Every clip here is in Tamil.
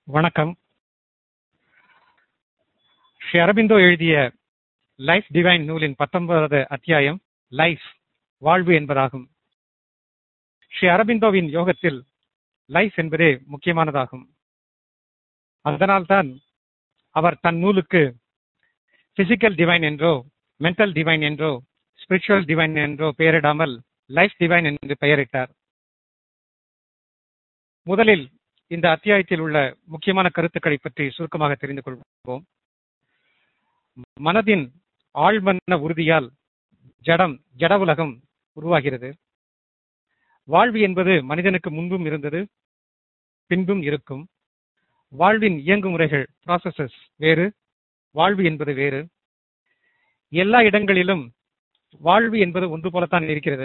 வணக்கம் ஸ்ரீ அரபிந்தோ எழுதிய லைஃப் டிவைன் நூலின் பத்தொன்பதாவது அத்தியாயம் லைஃப் வாழ்வு என்பதாகும் ஸ்ரீ அரபிந்தோவின் யோகத்தில் லைஃப் என்பதே முக்கியமானதாகும் அதனால்தான் அவர் தன் நூலுக்கு பிசிக்கல் டிவைன் என்றோ மென்டல் டிவைன் என்றோ ஸ்பிரிச்சுவல் டிவைன் என்றோ பெயரிடாமல் லைஃப் டிவைன் என்று பெயரிட்டார் முதலில் இந்த அத்தியாயத்தில் உள்ள முக்கியமான கருத்துக்களை பற்றி சுருக்கமாக தெரிந்து கொள்வோம் மனதின் ஆழ்மன உறுதியால் ஜடம் ஜட உலகம் உருவாகிறது வாழ்வு என்பது மனிதனுக்கு முன்பும் இருந்தது பின்பும் இருக்கும் வாழ்வின் இயங்கு முறைகள் ப்ராசஸஸ் வேறு வாழ்வு என்பது வேறு எல்லா இடங்களிலும் வாழ்வு என்பது ஒன்று போலத்தான் இருக்கிறது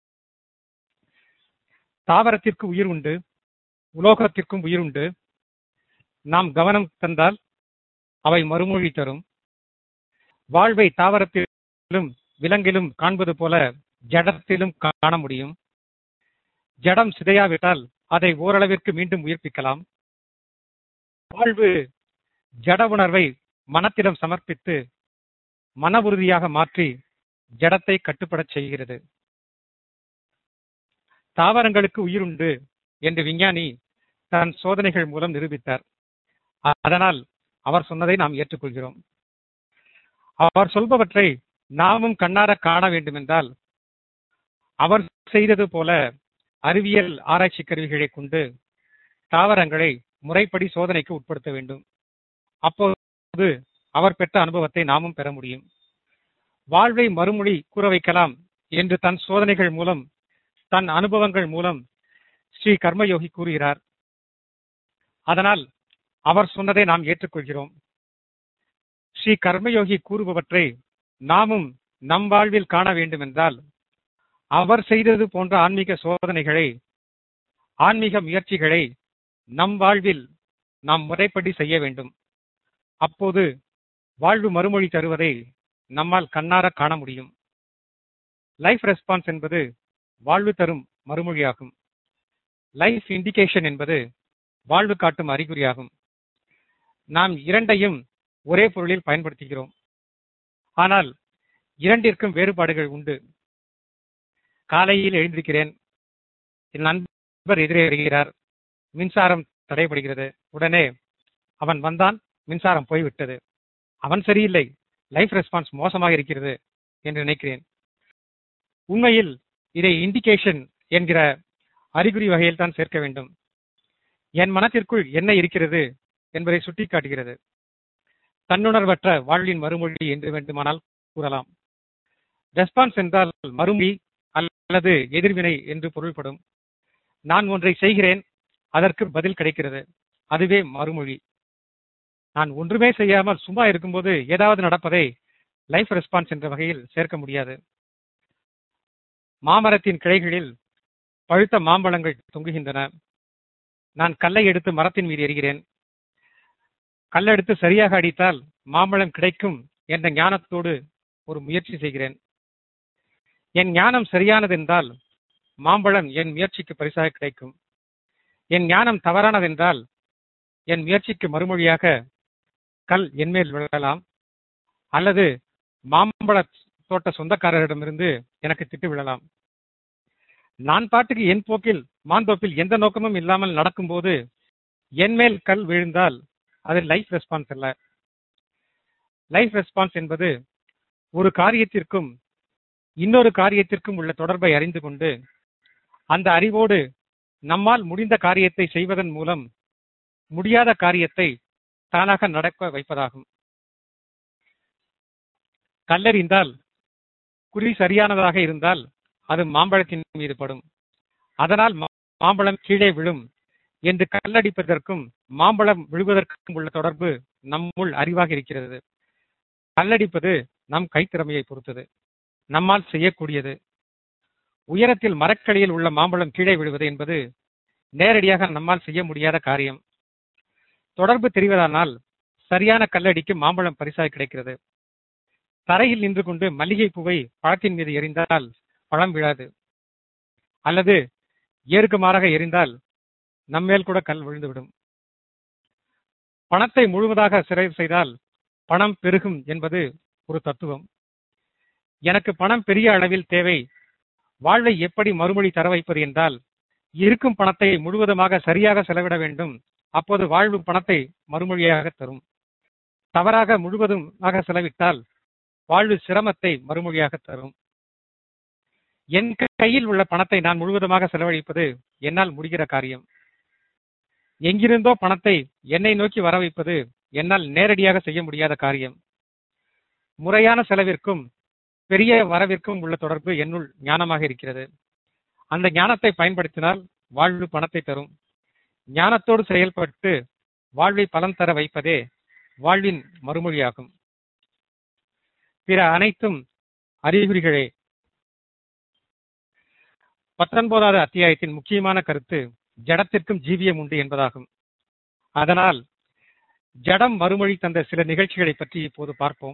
தாவரத்திற்கு உயிர் உண்டு உலோகத்திற்கும் உயிர் உண்டு நாம் கவனம் தந்தால் அவை மறுமொழி தரும் வாழ்வை தாவரத்திலும் விலங்கிலும் காண்பது போல ஜடத்திலும் காண முடியும் ஜடம் சிதையாவிட்டால் அதை ஓரளவிற்கு மீண்டும் உயிர்ப்பிக்கலாம் வாழ்வு ஜட உணர்வை மனத்திடம் சமர்ப்பித்து மன உறுதியாக மாற்றி ஜடத்தை கட்டுப்படச் செய்கிறது தாவரங்களுக்கு உயிருண்டு என்று விஞ்ஞானி தன் சோதனைகள் மூலம் நிரூபித்தார் அதனால் அவர் சொன்னதை நாம் ஏற்றுக்கொள்கிறோம் அவர் சொல்பவற்றை நாமும் கண்ணார காண வேண்டுமென்றால் அவர் செய்தது போல அறிவியல் ஆராய்ச்சி கருவிகளை கொண்டு தாவரங்களை முறைப்படி சோதனைக்கு உட்படுத்த வேண்டும் அப்போது அவர் பெற்ற அனுபவத்தை நாமும் பெற முடியும் வாழ்வை மறுமொழி கூற வைக்கலாம் என்று தன் சோதனைகள் மூலம் தன் அனுபவங்கள் மூலம் ஸ்ரீ கர்மயோகி கூறுகிறார் அதனால் அவர் சொன்னதை நாம் ஏற்றுக்கொள்கிறோம் ஸ்ரீ கர்மயோகி கூறுபவற்றை நாமும் நம் வாழ்வில் காண வேண்டும் என்றால் அவர் செய்தது போன்ற ஆன்மீக சோதனைகளை ஆன்மீக முயற்சிகளை நம் வாழ்வில் நாம் முறைப்படி செய்ய வேண்டும் அப்போது வாழ்வு மறுமொழி தருவதை நம்மால் கண்ணார காண முடியும் லைஃப் ரெஸ்பான்ஸ் என்பது வாழ்வு தரும் மறுமொழியாகும் லைஃப் இண்டிகேஷன் என்பது வாழ்வு காட்டும் அறிகுறியாகும் நாம் இரண்டையும் ஒரே பொருளில் பயன்படுத்துகிறோம் ஆனால் இரண்டிற்கும் வேறுபாடுகள் உண்டு காலையில் எழுந்திருக்கிறேன் என் நண்பர் எதிரே வருகிறார் மின்சாரம் தடைபடுகிறது உடனே அவன் வந்தான் மின்சாரம் போய்விட்டது அவன் சரியில்லை லைஃப் ரெஸ்பான்ஸ் மோசமாக இருக்கிறது என்று நினைக்கிறேன் உண்மையில் இதை இண்டிகேஷன் என்கிற அறிகுறி வகையில் தான் சேர்க்க வேண்டும் என் மனத்திற்குள் என்ன இருக்கிறது என்பதை சுட்டிக்காட்டுகிறது தன்னுணர்வற்ற வாழ்வின் மறுமொழி என்று வேண்டுமானால் கூறலாம் ரெஸ்பான்ஸ் என்றால் மறுமொழி அல்லது எதிர்வினை என்று பொருள்படும் நான் ஒன்றை செய்கிறேன் அதற்கு பதில் கிடைக்கிறது அதுவே மறுமொழி நான் ஒன்றுமே செய்யாமல் சும்மா இருக்கும்போது ஏதாவது நடப்பதை லைஃப் ரெஸ்பான்ஸ் என்ற வகையில் சேர்க்க முடியாது மாமரத்தின் கிளைகளில் பழுத்த மாம்பழங்கள் தொங்குகின்றன நான் கல்லை எடுத்து மரத்தின் மீது எறிகிறேன் கல்லெடுத்து சரியாக அடித்தால் மாம்பழம் கிடைக்கும் என்ற ஞானத்தோடு ஒரு முயற்சி செய்கிறேன் என் ஞானம் சரியானதென்றால் மாம்பழம் என் முயற்சிக்கு பரிசாக கிடைக்கும் என் ஞானம் தவறானதென்றால் என் முயற்சிக்கு மறுமொழியாக கல் என்மேல் விழலாம் அல்லது மாம்பழ தோட்ட சொந்தக்காரரிடமிருந்து எனக்கு திட்டு விழலாம் நான் பாட்டுக்கு என் போக்கில் மாந்தோப்பில் எந்த நோக்கமும் இல்லாமல் நடக்கும்போது என் மேல் கல் விழுந்தால் அது லைஃப் ரெஸ்பான்ஸ் அல்ல லைஃப் ரெஸ்பான்ஸ் என்பது ஒரு காரியத்திற்கும் இன்னொரு காரியத்திற்கும் உள்ள தொடர்பை அறிந்து கொண்டு அந்த அறிவோடு நம்மால் முடிந்த காரியத்தை செய்வதன் மூலம் முடியாத காரியத்தை தானாக நடக்க வைப்பதாகும் கல்லறிந்தால் குறி சரியானதாக இருந்தால் அது மாம்பழத்தின் மீது படும் அதனால் மாம்பழம் கீழே விழும் என்று கல்லடிப்பதற்கும் மாம்பழம் விழுவதற்கும் உள்ள தொடர்பு நம்முள் அறிவாக இருக்கிறது கல்லடிப்பது நம் கைத்திறமையை பொறுத்தது நம்மால் செய்யக்கூடியது உயரத்தில் மரக்கடியில் உள்ள மாம்பழம் கீழே விழுவது என்பது நேரடியாக நம்மால் செய்ய முடியாத காரியம் தொடர்பு தெரிவதானால் சரியான கல்லடிக்கு மாம்பழம் பரிசாக கிடைக்கிறது தரையில் நின்று கொண்டு மல்லிகை பூவை பழத்தின் மீது எரிந்தால் பழம் விழாது அல்லது ஏருக்கு மாறாக எரிந்தால் நம்மேல் கூட கல் விழுந்துவிடும் பணத்தை முழுவதாக செலவு செய்தால் பணம் பெருகும் என்பது ஒரு தத்துவம் எனக்கு பணம் பெரிய அளவில் தேவை வாழ்வை எப்படி மறுமொழி தர வைப்பது என்றால் இருக்கும் பணத்தை முழுவதுமாக சரியாக செலவிட வேண்டும் அப்போது வாழ்வு பணத்தை மறுமொழியாக தரும் தவறாக முழுவதுமாக செலவிட்டால் வாழ்வு சிரமத்தை மறுமொழியாக தரும் என் கையில் உள்ள பணத்தை நான் முழுவதுமாக செலவழிப்பது என்னால் முடிகிற காரியம் எங்கிருந்தோ பணத்தை என்னை நோக்கி வர வைப்பது என்னால் நேரடியாக செய்ய முடியாத காரியம் முறையான செலவிற்கும் பெரிய வரவிற்கும் உள்ள தொடர்பு என்னுள் ஞானமாக இருக்கிறது அந்த ஞானத்தை பயன்படுத்தினால் வாழ்வு பணத்தை தரும் ஞானத்தோடு செயல்பட்டு வாழ்வை பலன் தர வைப்பதே வாழ்வின் மறுமொழியாகும் பிற அனைத்தும் அறிகுறிகளே பத்தொன்பதாவது அத்தியாயத்தின் முக்கியமான கருத்து ஜடத்திற்கும் ஜீவியம் உண்டு என்பதாகும் அதனால் ஜடம் மறுமொழி தந்த சில நிகழ்ச்சிகளை பற்றி இப்போது பார்ப்போம்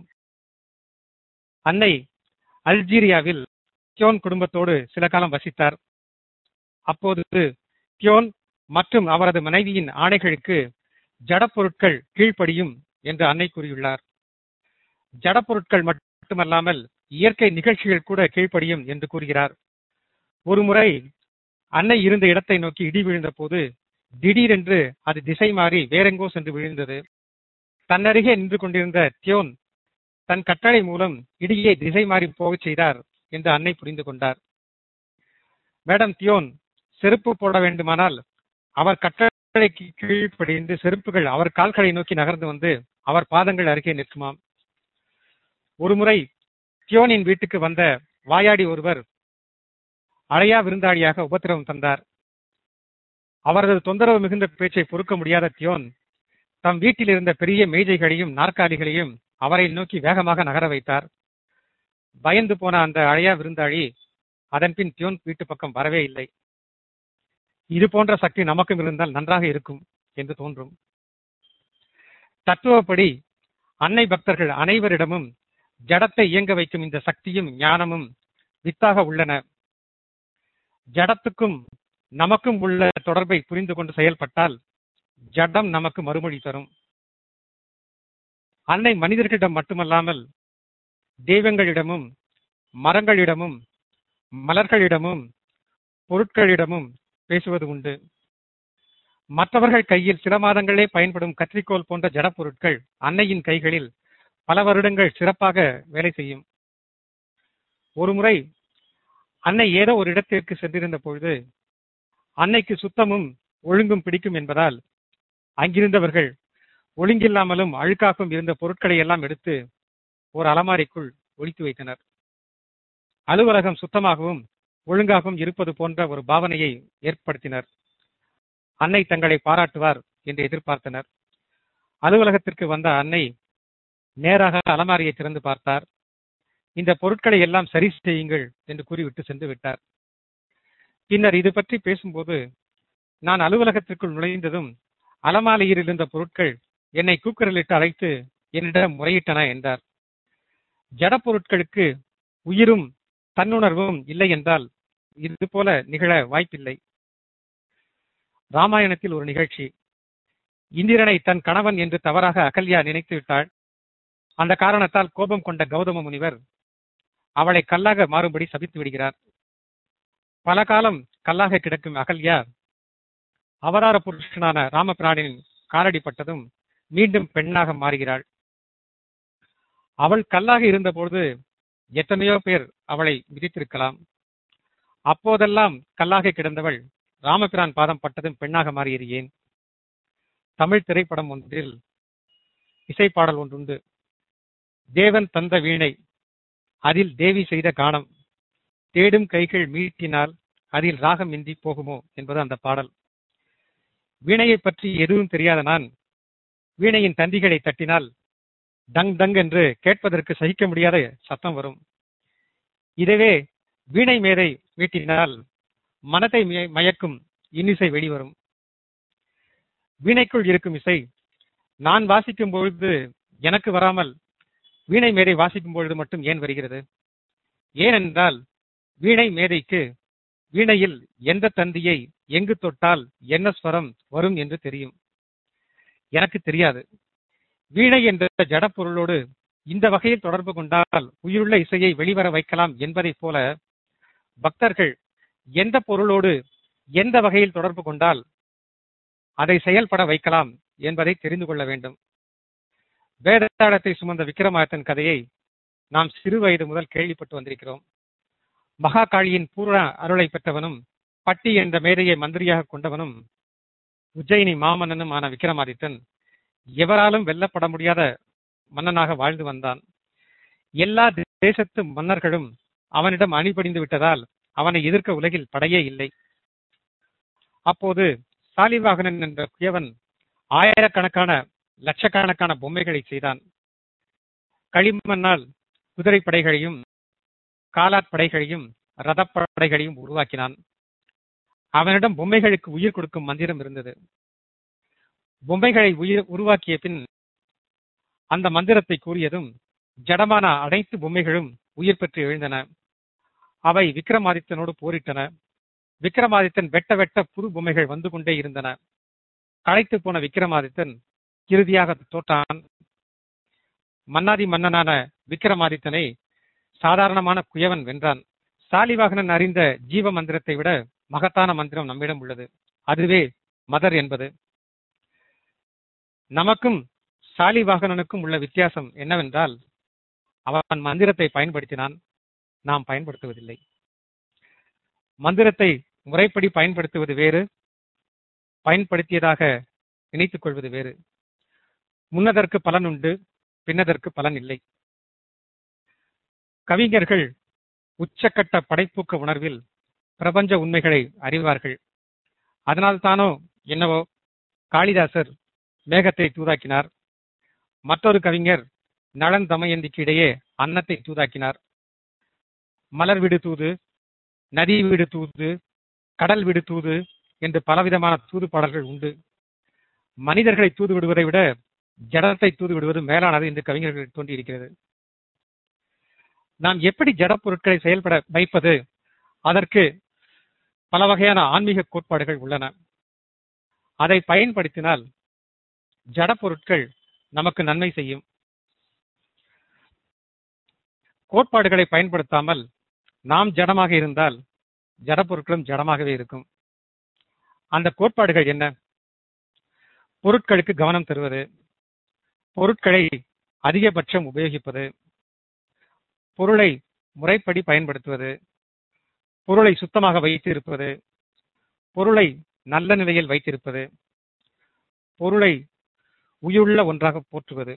அன்னை அல்ஜீரியாவில் கியோன் குடும்பத்தோடு சில காலம் வசித்தார் அப்போது கியோன் மற்றும் அவரது மனைவியின் ஆணைகளுக்கு ஜடப்பொருட்கள் கீழ்ப்படியும் என்று அன்னை கூறியுள்ளார் ஜடப்பொருட்கள் மட்டுமல்லாமல் இயற்கை நிகழ்ச்சிகள் கூட கீழ்ப்படியும் என்று கூறுகிறார் ஒருமுறை அன்னை இருந்த இடத்தை நோக்கி இடி விழுந்த போது திடீரென்று அது திசை மாறி வேறெங்கோ சென்று விழுந்தது தன்னருகே நின்று கொண்டிருந்த தியோன் தன் கட்டளை மூலம் இடியை திசை மாறி போகச் செய்தார் என்று அன்னை புரிந்து கொண்டார் மேடம் தியோன் செருப்பு போட வேண்டுமானால் அவர் கட்டளைக்கு கீழ்ப்படிந்து செருப்புகள் அவர் கால்களை நோக்கி நகர்ந்து வந்து அவர் பாதங்கள் அருகே நிற்குமாம் ஒருமுறை தியோனின் வீட்டுக்கு வந்த வாயாடி ஒருவர் அழையா விருந்தாளியாக உபத்திரவம் தந்தார் அவரது தொந்தரவு மிகுந்த பேச்சை பொறுக்க முடியாத தியோன் தம் வீட்டில் இருந்த பெரிய மேஜைகளையும் நாற்காலிகளையும் அவரை நோக்கி வேகமாக நகர வைத்தார் பயந்து போன அந்த அழையா விருந்தாளி அதன்பின் தியோன் வீட்டு பக்கம் வரவே இல்லை இது போன்ற சக்தி நமக்கும் இருந்தால் நன்றாக இருக்கும் என்று தோன்றும் தத்துவப்படி அன்னை பக்தர்கள் அனைவரிடமும் ஜடத்தை இயங்க வைக்கும் இந்த சக்தியும் ஞானமும் வித்தாக உள்ளன ஜடத்துக்கும் நமக்கும் உள்ள தொடர்பை புரிந்து கொண்டு செயல்பட்டால் ஜடம் நமக்கு மறுமொழி தரும் அன்னை மனிதர்களிடம் மட்டுமல்லாமல் தெய்வங்களிடமும் மரங்களிடமும் மலர்களிடமும் பொருட்களிடமும் பேசுவது உண்டு மற்றவர்கள் கையில் சில மாதங்களே பயன்படும் கத்திரிக்கோல் போன்ற ஜட பொருட்கள் அன்னையின் கைகளில் பல வருடங்கள் சிறப்பாக வேலை செய்யும் ஒருமுறை அன்னை ஏதோ ஒரு இடத்திற்கு சென்றிருந்த பொழுது அன்னைக்கு சுத்தமும் ஒழுங்கும் பிடிக்கும் என்பதால் அங்கிருந்தவர்கள் ஒழுங்கில்லாமலும் அழுக்காகவும் இருந்த பொருட்களை எல்லாம் எடுத்து ஒரு அலமாரிக்குள் ஒழித்து வைத்தனர் அலுவலகம் சுத்தமாகவும் ஒழுங்காகவும் இருப்பது போன்ற ஒரு பாவனையை ஏற்படுத்தினர் அன்னை தங்களை பாராட்டுவார் என்று எதிர்பார்த்தனர் அலுவலகத்திற்கு வந்த அன்னை நேராக அலமாரியை திறந்து பார்த்தார் இந்த பொருட்களை எல்லாம் சரி செய்யுங்கள் என்று கூறிவிட்டு சென்று விட்டார் பின்னர் இது பற்றி பேசும்போது நான் அலுவலகத்திற்குள் நுழைந்ததும் அலமாலையில் இருந்த பொருட்கள் என்னை கூக்குரலிட்டு அழைத்து என்னிடம் முறையிட்டன என்றார் ஜட பொருட்களுக்கு உயிரும் தன்னுணர்வும் இல்லை என்றால் இது போல நிகழ வாய்ப்பில்லை ராமாயணத்தில் ஒரு நிகழ்ச்சி இந்திரனை தன் கணவன் என்று தவறாக அகல்யா நினைத்து விட்டாள் அந்த காரணத்தால் கோபம் கொண்ட கௌதம முனிவர் அவளை கல்லாக மாறும்படி சபித்து விடுகிறார் பல காலம் கல்லாக கிடக்கும் அகல்யா அவதார புருஷனான ராமபிரானின் காலடிப்பட்டதும் மீண்டும் பெண்ணாக மாறுகிறாள் அவள் கல்லாக இருந்தபொழுது எத்தனையோ பேர் அவளை விதித்திருக்கலாம் அப்போதெல்லாம் கல்லாக கிடந்தவள் ராமபிரான் பாதம் பட்டதும் பெண்ணாக மாறியது ஏன் தமிழ் திரைப்படம் ஒன்றில் இசைப்பாடல் ஒன்றுண்டு தேவன் தந்த வீணை அதில் தேவி செய்த கானம் தேடும் கைகள் மீட்டினால் அதில் ராகம் இன்றி போகுமோ என்பது அந்த பாடல் வீணையை பற்றி எதுவும் தெரியாத நான் வீணையின் தந்திகளை தட்டினால் டங் டங் என்று கேட்பதற்கு சகிக்க முடியாத சத்தம் வரும் இதுவே வீணை மேதை மீட்டினால் மனத்தை மய- மயக்கும் இன்னிசை வெளிவரும் வீணைக்குள் இருக்கும் இசை நான் வாசிக்கும் பொழுது எனக்கு வராமல் வீணை மேதை வாசிக்கும் பொழுது மட்டும் ஏன் வருகிறது ஏனென்றால் வீணை மேதைக்கு வீணையில் எந்த தந்தியை எங்கு தொட்டால் என்ன ஸ்வரம் வரும் என்று தெரியும் எனக்கு தெரியாது வீணை என்ற ஜடப்பொருளோடு இந்த வகையில் தொடர்பு கொண்டால் உயிருள்ள இசையை வெளிவர வைக்கலாம் என்பதைப் போல பக்தர்கள் எந்த பொருளோடு எந்த வகையில் தொடர்பு கொண்டால் அதை செயல்பட வைக்கலாம் என்பதை தெரிந்து கொள்ள வேண்டும் வேதாளத்தை சுமந்த விக்ரமாதித்தன் கதையை நாம் சிறு வயது முதல் கேள்விப்பட்டு வந்திருக்கிறோம் மகாகாளியின் பூர்ண அருளை பெற்றவனும் பட்டி என்ற மேதையை மந்திரியாக கொண்டவனும் உஜ்ஜயினி மாமன்னனும் ஆன விக்ரமாதித்தன் எவராலும் வெல்லப்பட முடியாத மன்னனாக வாழ்ந்து வந்தான் எல்லா தேசத்து மன்னர்களும் அவனிடம் அணிபடிந்து விட்டதால் அவனை எதிர்க்க உலகில் படையே இல்லை அப்போது சாலிவாகனன் என்ற குயவன் ஆயிரக்கணக்கான லட்சக்கணக்கான பொம்மைகளை செய்தான் களிமண்ணால் குதிரை படைகளையும் காலாட் படைகளையும் ரதப்படைகளையும் உருவாக்கினான் அவனிடம் பொம்மைகளுக்கு உயிர் கொடுக்கும் மந்திரம் இருந்தது பொம்மைகளை உயிர் உருவாக்கிய பின் அந்த மந்திரத்தை கூறியதும் ஜடமான அனைத்து பொம்மைகளும் உயிர் பெற்று எழுந்தன அவை விக்ரமாதித்தனோடு போரிட்டன விக்ரமாதித்தன் வெட்ட வெட்ட புது பொம்மைகள் வந்து கொண்டே இருந்தன களைத்து போன விக்ரமாதித்தன் இறுதியாக தோற்றான் மன்னாதி மன்னனான விக்ரமாதித்தனை சாதாரணமான குயவன் வென்றான் சாலிவாகனன் அறிந்த ஜீவ மந்திரத்தை விட மகத்தான மந்திரம் நம்மிடம் உள்ளது அதுவே மதர் என்பது நமக்கும் சாலிவாகனனுக்கும் உள்ள வித்தியாசம் என்னவென்றால் அவன் மந்திரத்தை பயன்படுத்தினான் நாம் பயன்படுத்துவதில்லை மந்திரத்தை முறைப்படி பயன்படுத்துவது வேறு பயன்படுத்தியதாக நினைத்துக் கொள்வது வேறு முன்னதற்கு பலன் உண்டு பின்னதற்கு பலன் இல்லை கவிஞர்கள் உச்சக்கட்ட படைப்பூக்க உணர்வில் பிரபஞ்ச உண்மைகளை அறிவார்கள் அதனால்தானோ என்னவோ காளிதாசர் மேகத்தை தூதாக்கினார் மற்றொரு கவிஞர் நளன் தமயந்திக்கு இடையே அன்னத்தை தூதாக்கினார் மலர் விடு தூது நதி விடு தூது கடல் விடு தூது என்று பலவிதமான தூது பாடல்கள் உண்டு மனிதர்களை தூது விடுவதை விட ஜடத்தை தூது விடுவது மேலானது என்று கவிஞர்களுக்கு தோன்றியிருக்கிறது நாம் எப்படி ஜட பொருட்களை செயல்பட வைப்பது அதற்கு பல வகையான ஆன்மீக கோட்பாடுகள் உள்ளன அதை பயன்படுத்தினால் ஜட பொருட்கள் நமக்கு நன்மை செய்யும் கோட்பாடுகளை பயன்படுத்தாமல் நாம் ஜடமாக இருந்தால் ஜட பொருட்களும் ஜடமாகவே இருக்கும் அந்த கோட்பாடுகள் என்ன பொருட்களுக்கு கவனம் தருவது பொருட்களை அதிகபட்சம் உபயோகிப்பது பொருளை முறைப்படி பயன்படுத்துவது பொருளை சுத்தமாக வைத்திருப்பது பொருளை நல்ல நிலையில் வைத்திருப்பது பொருளை உயிருள்ள ஒன்றாக போற்றுவது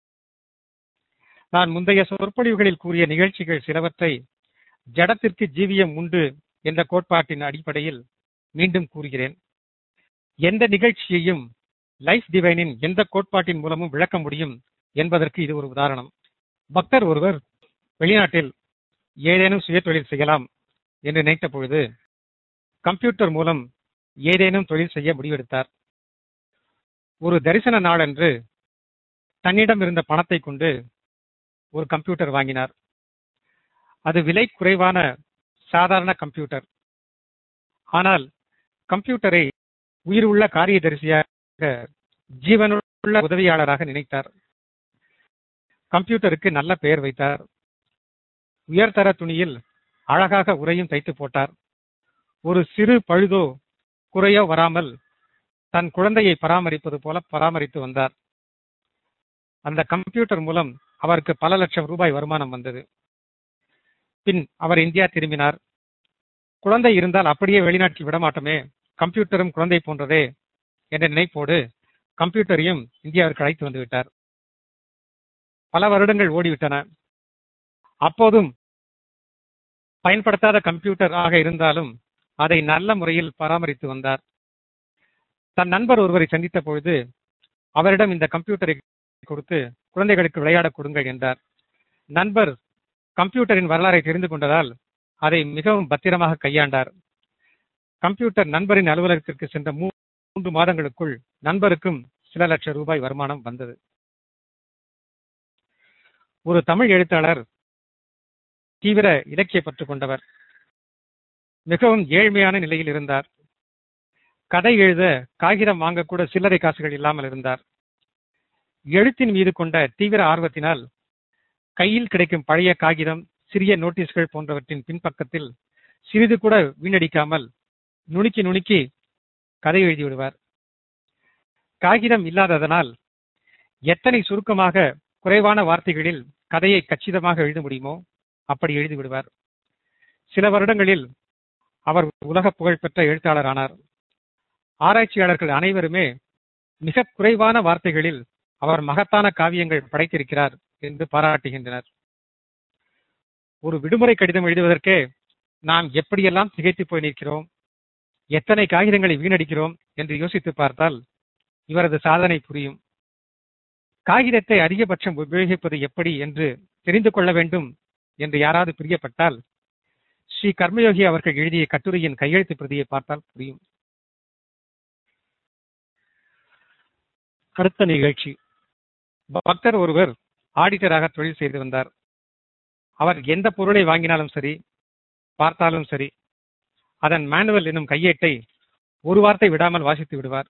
நான் முந்தைய சொற்பொழிவுகளில் கூறிய நிகழ்ச்சிகள் சிலவற்றை ஜடத்திற்கு ஜீவியம் உண்டு என்ற கோட்பாட்டின் அடிப்படையில் மீண்டும் கூறுகிறேன் எந்த நிகழ்ச்சியையும் லைஃப் டிவைனின் எந்த கோட்பாட்டின் மூலமும் விளக்க முடியும் என்பதற்கு இது ஒரு உதாரணம் பக்தர் ஒருவர் வெளிநாட்டில் ஏதேனும் சுய தொழில் செய்யலாம் என்று நினைத்த பொழுது கம்ப்யூட்டர் மூலம் ஏதேனும் தொழில் செய்ய முடிவெடுத்தார் ஒரு தரிசன நாளன்று தன்னிடம் இருந்த பணத்தை கொண்டு ஒரு கம்ப்யூட்டர் வாங்கினார் அது விலை குறைவான சாதாரண கம்ப்யூட்டர் ஆனால் கம்ப்யூட்டரை உயிர் உள்ள காரியதரிசியாக ஜீவனுள்ள உதவியாளராக நினைத்தார் கம்ப்யூட்டருக்கு நல்ல பெயர் வைத்தார் உயர்தர துணியில் அழகாக உரையும் தைத்து போட்டார் ஒரு சிறு பழுதோ குறையோ வராமல் தன் குழந்தையை பராமரிப்பது போல பராமரித்து வந்தார் அந்த கம்ப்யூட்டர் மூலம் அவருக்கு பல லட்சம் ரூபாய் வருமானம் வந்தது பின் அவர் இந்தியா திரும்பினார் குழந்தை இருந்தால் அப்படியே வெளிநாட்டில் விடமாட்டோமே கம்ப்யூட்டரும் குழந்தை போன்றதே என்ற நினைப்போடு கம்ப்யூட்டரையும் இந்தியாவிற்கு அழைத்து வந்து விட்டார் பல வருடங்கள் ஓடிவிட்டன அப்போதும் பயன்படுத்தாத கம்ப்யூட்டர் ஆக இருந்தாலும் அதை நல்ல முறையில் பராமரித்து வந்தார் தன் நண்பர் ஒருவரை சந்தித்த பொழுது அவரிடம் இந்த கம்ப்யூட்டரை கொடுத்து குழந்தைகளுக்கு விளையாட கொடுங்கள் என்றார் நண்பர் கம்ப்யூட்டரின் வரலாறை தெரிந்து கொண்டதால் அதை மிகவும் பத்திரமாக கையாண்டார் கம்ப்யூட்டர் நண்பரின் அலுவலகத்திற்கு சென்ற மூன்று மாதங்களுக்குள் நண்பருக்கும் சில லட்சம் ரூபாய் வருமானம் வந்தது ஒரு தமிழ் எழுத்தாளர் தீவிர இலக்கிய பற்று கொண்டவர் மிகவும் ஏழ்மையான நிலையில் இருந்தார் கதை எழுத காகிதம் வாங்கக்கூட சில்லறை காசுகள் இல்லாமல் இருந்தார் எழுத்தின் மீது கொண்ட தீவிர ஆர்வத்தினால் கையில் கிடைக்கும் பழைய காகிதம் சிறிய நோட்டீஸ்கள் போன்றவற்றின் பின்பக்கத்தில் சிறிது கூட வீணடிக்காமல் நுணுக்கி நுணுக்கி கதை எழுதி விடுவார் காகிதம் இல்லாததனால் எத்தனை சுருக்கமாக குறைவான வார்த்தைகளில் கதையை கச்சிதமாக எழுத முடியுமோ அப்படி எழுதி விடுவார் சில வருடங்களில் அவர் உலக புகழ்பெற்ற எழுத்தாளர் ஆனார் ஆராய்ச்சியாளர்கள் அனைவருமே மிக குறைவான வார்த்தைகளில் அவர் மகத்தான காவியங்கள் படைத்திருக்கிறார் என்று பாராட்டுகின்றனர் ஒரு விடுமுறை கடிதம் எழுதுவதற்கே நாம் எப்படியெல்லாம் திகைத்து போய் நிற்கிறோம் எத்தனை காகிதங்களை வீணடிக்கிறோம் என்று யோசித்து பார்த்தால் இவரது சாதனை புரியும் காகிதத்தை அதிகபட்சம் உபயோகிப்பது எப்படி என்று தெரிந்து கொள்ள வேண்டும் என்று யாராவது பிரியப்பட்டால் ஸ்ரீ கர்மயோகி அவர்கள் எழுதிய கட்டுரையின் கையெழுத்து பிரதியை பார்த்தால் புரியும் அடுத்த நிகழ்ச்சி பக்தர் ஒருவர் ஆடிட்டராக தொழில் செய்து வந்தார் அவர் எந்த பொருளை வாங்கினாலும் சரி பார்த்தாலும் சரி அதன் மேனுவல் என்னும் கையேட்டை ஒரு வார்த்தை விடாமல் வாசித்து விடுவார்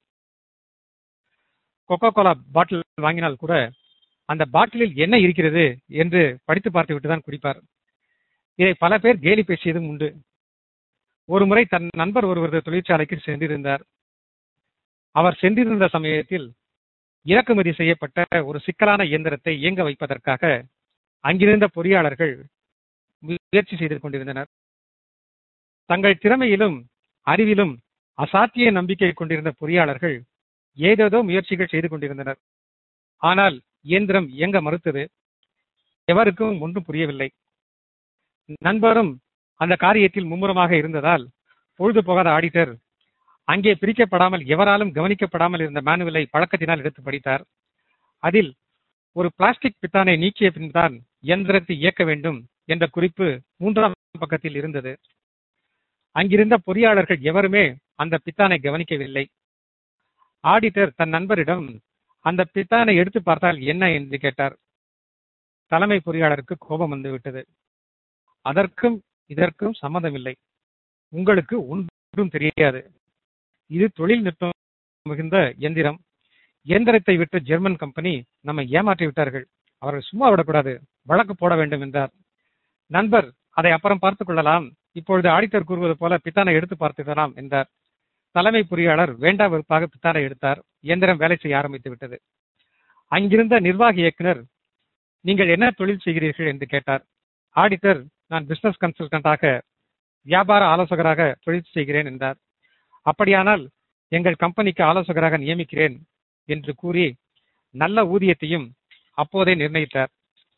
கொக்கோ கோலா பாட்டில் வாங்கினால் கூட அந்த பாட்டிலில் என்ன இருக்கிறது என்று படித்து பார்த்து விட்டு தான் குடிப்பார் இதை பல பேர் கேலி பேசியதும் உண்டு ஒரு முறை தன் நண்பர் ஒருவரது தொழிற்சாலைக்கு சென்றிருந்தார் அவர் சென்றிருந்த சமயத்தில் இறக்குமதி செய்யப்பட்ட ஒரு சிக்கலான இயந்திரத்தை இயங்க வைப்பதற்காக அங்கிருந்த பொறியாளர்கள் முயற்சி செய்து கொண்டிருந்தனர் தங்கள் திறமையிலும் அறிவிலும் அசாத்திய நம்பிக்கை கொண்டிருந்த பொறியாளர்கள் ஏதேதோ முயற்சிகள் செய்து கொண்டிருந்தனர் ஆனால் இயந்திரம் இயங்க மறுத்தது எவருக்கும் ஒன்றும் புரியவில்லை நண்பரும் அந்த காரியத்தில் மும்முரமாக இருந்ததால் பொழுது போகாத ஆடிட்டர் அங்கே பிரிக்கப்படாமல் எவராலும் கவனிக்கப்படாமல் இருந்த மேனுவலை பழக்கத்தினால் எடுத்து படித்தார் அதில் ஒரு பிளாஸ்டிக் பித்தானை நீக்கிய பின்தான் இயந்திரத்தை இயக்க வேண்டும் என்ற குறிப்பு மூன்றாம் பக்கத்தில் இருந்தது அங்கிருந்த பொறியாளர்கள் எவருமே அந்த பித்தானை கவனிக்கவில்லை ஆடிட்டர் தன் நண்பரிடம் அந்த பித்தானை எடுத்து பார்த்தால் என்ன என்று கேட்டார் தலைமை பொறியாளருக்கு கோபம் வந்துவிட்டது அதற்கும் இதற்கும் சம்மந்தமில்லை உங்களுக்கு ஒன்றும் தெரியாது இது தொழில்நுட்பம் மிகுந்த எந்திரம் இயந்திரத்தை விட்டு ஜெர்மன் கம்பெனி நம்மை ஏமாற்றி விட்டார்கள் அவர்கள் சும்மா விடக்கூடாது வழக்கு போட வேண்டும் என்றார் நண்பர் அதை அப்புறம் பார்த்துக் கொள்ளலாம் இப்பொழுது ஆடிட்டர் கூறுவது போல பித்தானை எடுத்து பார்த்துக்கலாம் என்றார் தலைமை பொறியாளர் வேண்டா வெறுப்பாக பித்தானை எடுத்தார் இயந்திரம் வேலை செய்ய ஆரம்பித்து விட்டது அங்கிருந்த நிர்வாக இயக்குனர் நீங்கள் என்ன தொழில் செய்கிறீர்கள் என்று கேட்டார் ஆடிட்டர் நான் பிசினஸ் கன்சல்டன்டாக வியாபார ஆலோசகராக தொழில் செய்கிறேன் என்றார் அப்படியானால் எங்கள் கம்பெனிக்கு ஆலோசகராக நியமிக்கிறேன் என்று கூறி நல்ல ஊதியத்தையும் அப்போதே நிர்ணயித்தார்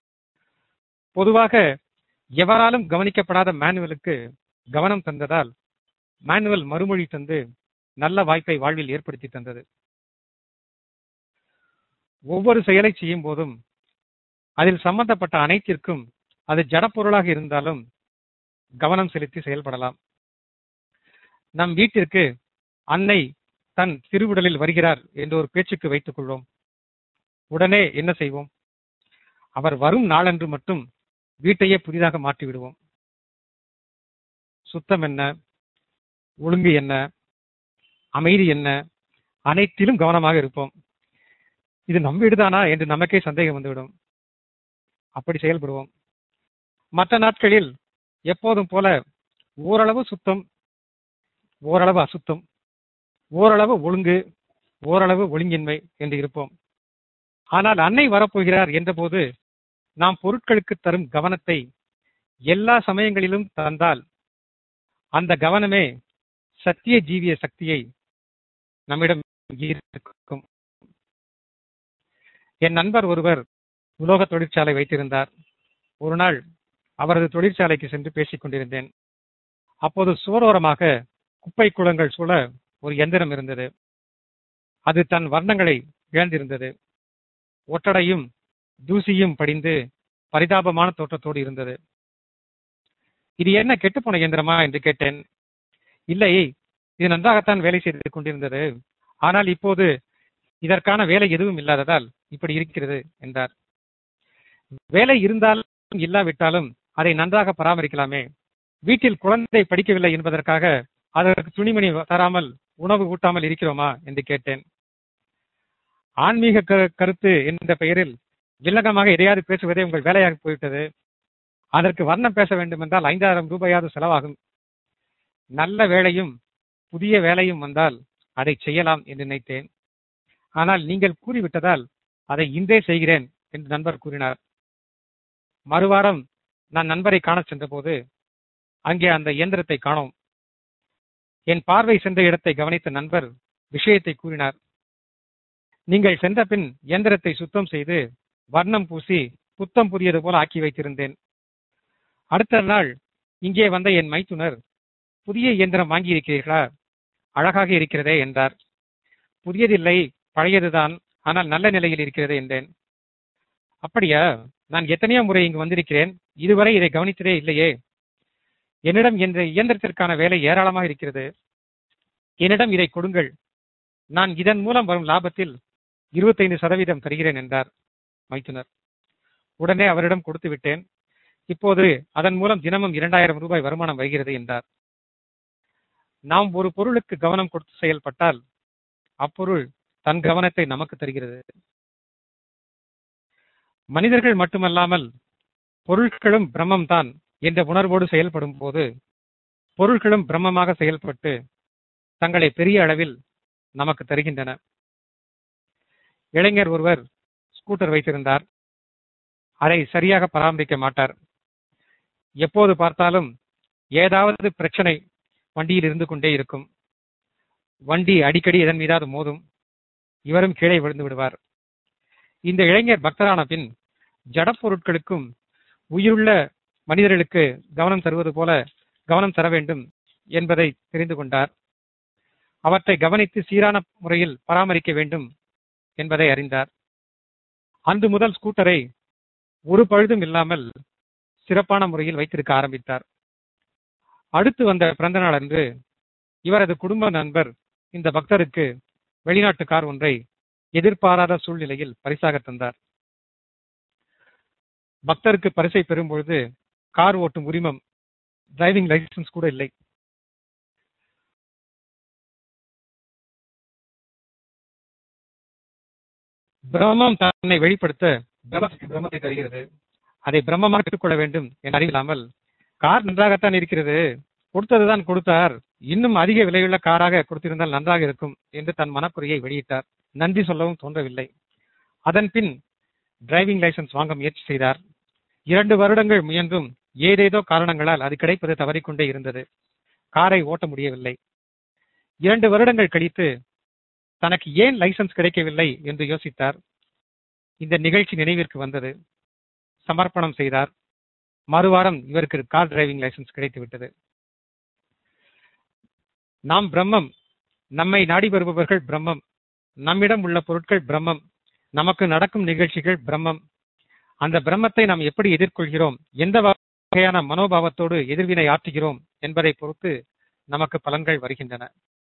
பொதுவாக எவராலும் கவனிக்கப்படாத மேனுவலுக்கு கவனம் தந்ததால் மேனுவல் மறுமொழி தந்து நல்ல வாய்ப்பை வாழ்வில் ஏற்படுத்தி தந்தது ஒவ்வொரு செயலை செய்யும் போதும் அதில் சம்பந்தப்பட்ட அனைத்திற்கும் அது ஜடப்பொருளாக இருந்தாலும் கவனம் செலுத்தி செயல்படலாம் நம் வீட்டிற்கு அன்னை தன் திருவுடலில் வருகிறார் என்று ஒரு பேச்சுக்கு வைத்துக் கொள்வோம் உடனே என்ன செய்வோம் அவர் வரும் நாளன்று மட்டும் வீட்டையே புதிதாக மாற்றி விடுவோம் சுத்தம் என்ன ஒழுங்கு என்ன அமைதி என்ன அனைத்திலும் கவனமாக இருப்போம் இது நம் வீடுதானா என்று நமக்கே சந்தேகம் வந்துவிடும் அப்படி செயல்படுவோம் மற்ற நாட்களில் எப்போதும் போல ஓரளவு சுத்தம் ஓரளவு அசுத்தம் ஓரளவு ஒழுங்கு ஓரளவு ஒழுங்கின்மை என்று இருப்போம் ஆனால் அன்னை வரப்போகிறார் என்றபோது நாம் பொருட்களுக்கு தரும் கவனத்தை எல்லா சமயங்களிலும் தந்தால் அந்த கவனமே சத்திய ஜீவிய சக்தியை நம்மிடம் ஈர்க்கும் என் நண்பர் ஒருவர் உலோக தொழிற்சாலை வைத்திருந்தார் ஒரு நாள் அவரது தொழிற்சாலைக்கு சென்று பேசிக் கொண்டிருந்தேன் அப்போது சுவரோரமாக குப்பை குளங்கள் சூழ ஒரு எந்திரம் இருந்தது அது தன் வர்ணங்களை இழந்திருந்தது ஒட்டடையும் தூசியும் படிந்து பரிதாபமான தோற்றத்தோடு இருந்தது இது என்ன கெட்டுப்போன இயந்திரமா என்று கேட்டேன் இல்லை இது நன்றாகத்தான் வேலை செய்து கொண்டிருந்தது ஆனால் இப்போது இதற்கான வேலை எதுவும் இல்லாததால் இப்படி இருக்கிறது என்றார் வேலை இருந்தாலும் இல்லாவிட்டாலும் அதை நன்றாக பராமரிக்கலாமே வீட்டில் குழந்தை படிக்கவில்லை என்பதற்காக அதற்கு துணிமணி தராமல் உணவு ஊட்டாமல் இருக்கிறோமா என்று கேட்டேன் ஆன்மீக கரு- கருத்து என்ற பெயரில் வில்லங்கமாக எதையாவது பேசுவதே உங்கள் வேலையாக போய்விட்டது அதற்கு வர்ணம் பேச வேண்டும் என்றால் ஐந்தாயிரம் ரூபாயாவது செலவாகும் நல்ல வேலையும் புதிய வேலையும் வந்தால் அதை செய்யலாம் என்று நினைத்தேன் ஆனால் நீங்கள் கூறிவிட்டதால் அதை இன்றே செய்கிறேன் என்று நண்பர் கூறினார் மறுவாரம் நான் நண்பரை காணச் சென்றபோது அங்கே அந்த இயந்திரத்தை காணோம் என் பார்வை சென்ற இடத்தை கவனித்த நண்பர் விஷயத்தை கூறினார் நீங்கள் சென்ற பின் இயந்திரத்தை சுத்தம் செய்து வர்ணம் பூசி புத்தம் புதியது போல ஆக்கி வைத்திருந்தேன் அடுத்த நாள் இங்கே வந்த என் மைத்துனர் புதிய இயந்திரம் வாங்கியிருக்கிறீர்களா அழகாக இருக்கிறதே என்றார் புதியதில்லை பழையதுதான் ஆனால் நல்ல நிலையில் இருக்கிறது என்றேன் அப்படியா நான் எத்தனையோ முறை இங்கு வந்திருக்கிறேன் இதுவரை இதை கவனித்ததே இல்லையே என்னிடம் இந்த இயந்திரத்திற்கான வேலை ஏராளமாக இருக்கிறது என்னிடம் இதை கொடுங்கள் நான் இதன் மூலம் வரும் லாபத்தில் இருபத்தைந்து சதவீதம் தருகிறேன் என்றார் மைத்துனர் உடனே அவரிடம் கொடுத்து விட்டேன் இப்போது அதன் மூலம் தினமும் இரண்டாயிரம் ரூபாய் வருமானம் வருகிறது என்றார் நாம் ஒரு பொருளுக்கு கவனம் கொடுத்து செயல்பட்டால் அப்பொருள் தன் கவனத்தை நமக்கு தருகிறது மனிதர்கள் மட்டுமல்லாமல் பொருட்களும் பிரம்மம்தான் என்ற உணர்வோடு செயல்படும் போது பொருட்களும் பிரம்மமாக செயல்பட்டு தங்களை பெரிய அளவில் நமக்கு தருகின்றன இளைஞர் ஒருவர் ஸ்கூட்டர் வைத்திருந்தார் அதை சரியாக பராமரிக்க மாட்டார் எப்போது பார்த்தாலும் ஏதாவது பிரச்சனை வண்டியில் இருந்து கொண்டே இருக்கும் வண்டி அடிக்கடி எதன் மீதாவது மோதும் இவரும் கீழே விழுந்து விடுவார் இந்த இளைஞர் பக்தரான பின் ஜடப்பொருட்களுக்கும் உயிருள்ள மனிதர்களுக்கு கவனம் தருவது போல கவனம் தர வேண்டும் என்பதை தெரிந்து கொண்டார் அவற்றை கவனித்து சீரான முறையில் பராமரிக்க வேண்டும் என்பதை அறிந்தார் அன்று முதல் ஸ்கூட்டரை ஒரு பழுதும் இல்லாமல் சிறப்பான முறையில் வைத்திருக்க ஆரம்பித்தார் அடுத்து வந்த பிறந்த நாள் அன்று இவரது குடும்ப நண்பர் இந்த பக்தருக்கு வெளிநாட்டு கார் ஒன்றை எதிர்பாராத சூழ்நிலையில் பரிசாக தந்தார் பக்தருக்கு பரிசை பெறும் பொழுது கார் ஓட்டும் உரிமம் டிரைவிங் லைசன்ஸ் கூட இல்லை பிரம்மம் தன்னை வெளிப்படுத்த பிரம்மத்துக்கு பிரம்மத்தை தருகிறது அதை பிரம்மமாக எடுத்துக்கொள்ள வேண்டும் என அறிவில்லாமல் கார் நன்றாகத்தான் இருக்கிறது கொடுத்ததுதான் கொடுத்தார் இன்னும் அதிக விலையுள்ள காராக கொடுத்திருந்தால் நன்றாக இருக்கும் என்று தன் மனக்குறையை வெளியிட்டார் நன்றி சொல்லவும் தோன்றவில்லை அதன் பின் டிரைவிங் லைசன்ஸ் வாங்க முயற்சி செய்தார் இரண்டு வருடங்கள் முயன்றும் ஏதேதோ காரணங்களால் அது கிடைப்பது தவறிக்கொண்டே இருந்தது காரை ஓட்ட முடியவில்லை இரண்டு வருடங்கள் கழித்து தனக்கு ஏன் லைசன்ஸ் கிடைக்கவில்லை என்று யோசித்தார் இந்த நிகழ்ச்சி நினைவிற்கு வந்தது சமர்ப்பணம் செய்தார் மறுவாரம் இவருக்கு கார் டிரைவிங் லைசன்ஸ் கிடைத்து விட்டது நாம் பிரம்மம் நம்மை நாடி வருபவர்கள் பிரம்மம் நம்மிடம் உள்ள பொருட்கள் பிரம்மம் நமக்கு நடக்கும் நிகழ்ச்சிகள் பிரம்மம் அந்த பிரம்மத்தை நாம் எப்படி எதிர்கொள்கிறோம் எந்த வகையான மனோபாவத்தோடு எதிர்வினை ஆற்றுகிறோம் என்பதை பொறுத்து நமக்கு பலன்கள் வருகின்றன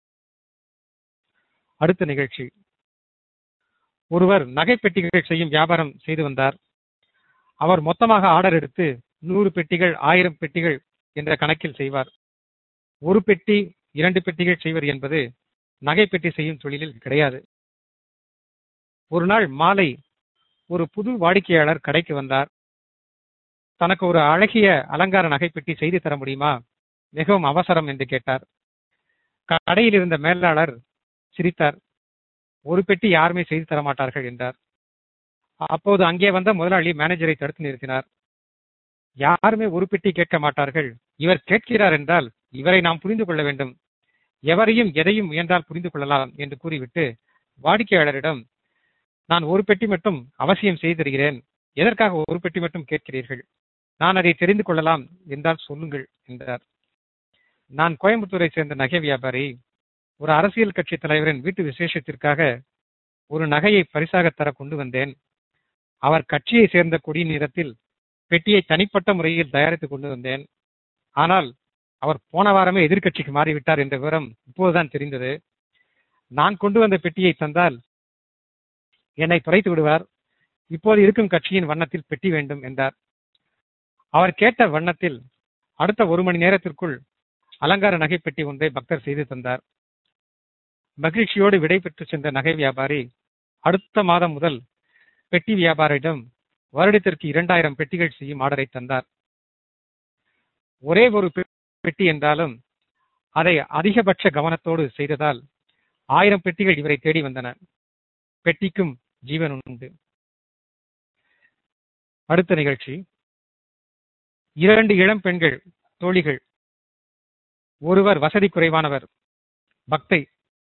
அடுத்த நிகழ்ச்சி ஒருவர் நகை பெட்டிகள் செய்யும் வியாபாரம் செய்து வந்தார் அவர் மொத்தமாக ஆர்டர் எடுத்து நூறு பெட்டிகள் ஆயிரம் பெட்டிகள் என்ற கணக்கில் செய்வார் ஒரு பெட்டி இரண்டு பெட்டிகள் செய்வது என்பது நகை பெட்டி செய்யும் தொழிலில் கிடையாது ஒரு நாள் மாலை ஒரு புது வாடிக்கையாளர் கடைக்கு வந்தார் தனக்கு ஒரு அழகிய அலங்கார நகைப்பெட்டி செய்து தர முடியுமா மிகவும் அவசரம் என்று கேட்டார் கடையில் இருந்த மேலாளர் சிரித்தார் ஒரு பெட்டி யாருமே செய்து தர மாட்டார்கள் என்றார் அப்போது அங்கே வந்த முதலாளி மேனேஜரை தடுத்து நிறுத்தினார் யாருமே ஒரு பெட்டி கேட்க மாட்டார்கள் இவர் கேட்கிறார் என்றால் இவரை நாம் புரிந்து கொள்ள வேண்டும் எவரையும் எதையும் முயன்றால் புரிந்து கொள்ளலாம் என்று கூறிவிட்டு வாடிக்கையாளரிடம் நான் ஒரு பெட்டி மட்டும் அவசியம் செய்து தருகிறேன் எதற்காக ஒரு பெட்டி மட்டும் கேட்கிறீர்கள் நான் அதை தெரிந்து கொள்ளலாம் என்றால் சொல்லுங்கள் என்றார் நான் கோயம்புத்தூரை சேர்ந்த நகை வியாபாரி ஒரு அரசியல் கட்சி தலைவரின் வீட்டு விசேஷத்திற்காக ஒரு நகையை பரிசாக தர கொண்டு வந்தேன் அவர் கட்சியை சேர்ந்த கொடி நிறத்தில் பெட்டியை தனிப்பட்ட முறையில் தயாரித்து கொண்டு வந்தேன் ஆனால் அவர் போன வாரமே எதிர்க்கட்சிக்கு மாறிவிட்டார் என்ற விவரம் இப்போதுதான் தெரிந்தது நான் கொண்டு வந்த பெட்டியை தந்தால் என்னை துரைத்து விடுவார் இப்போது இருக்கும் கட்சியின் வண்ணத்தில் பெட்டி வேண்டும் என்றார் அவர் கேட்ட வண்ணத்தில் அடுத்த ஒரு மணி நேரத்திற்குள் அலங்கார நகை பெட்டி ஒன்றை பக்தர் செய்து தந்தார் மகிழ்ச்சியோடு விடை பெற்று சென்ற நகை வியாபாரி அடுத்த மாதம் முதல் பெட்டி வியாபாரியிடம் வருடத்திற்கு இரண்டாயிரம் பெட்டிகள் செய்யும் ஆர்டரை தந்தார் ஒரே ஒரு பெ- பெட்டி என்றாலும் அதை அதிகபட்ச கவனத்தோடு செய்ததால் ஆயிரம் பெட்டிகள் இவரை தேடி வந்தன பெட்டிக்கும் ஜீவன் உண்டு அடுத்த நிகழ்ச்சி இரண்டு இளம் பெண்கள் தோழிகள் ஒருவர் வசதி குறைவானவர் பக்தை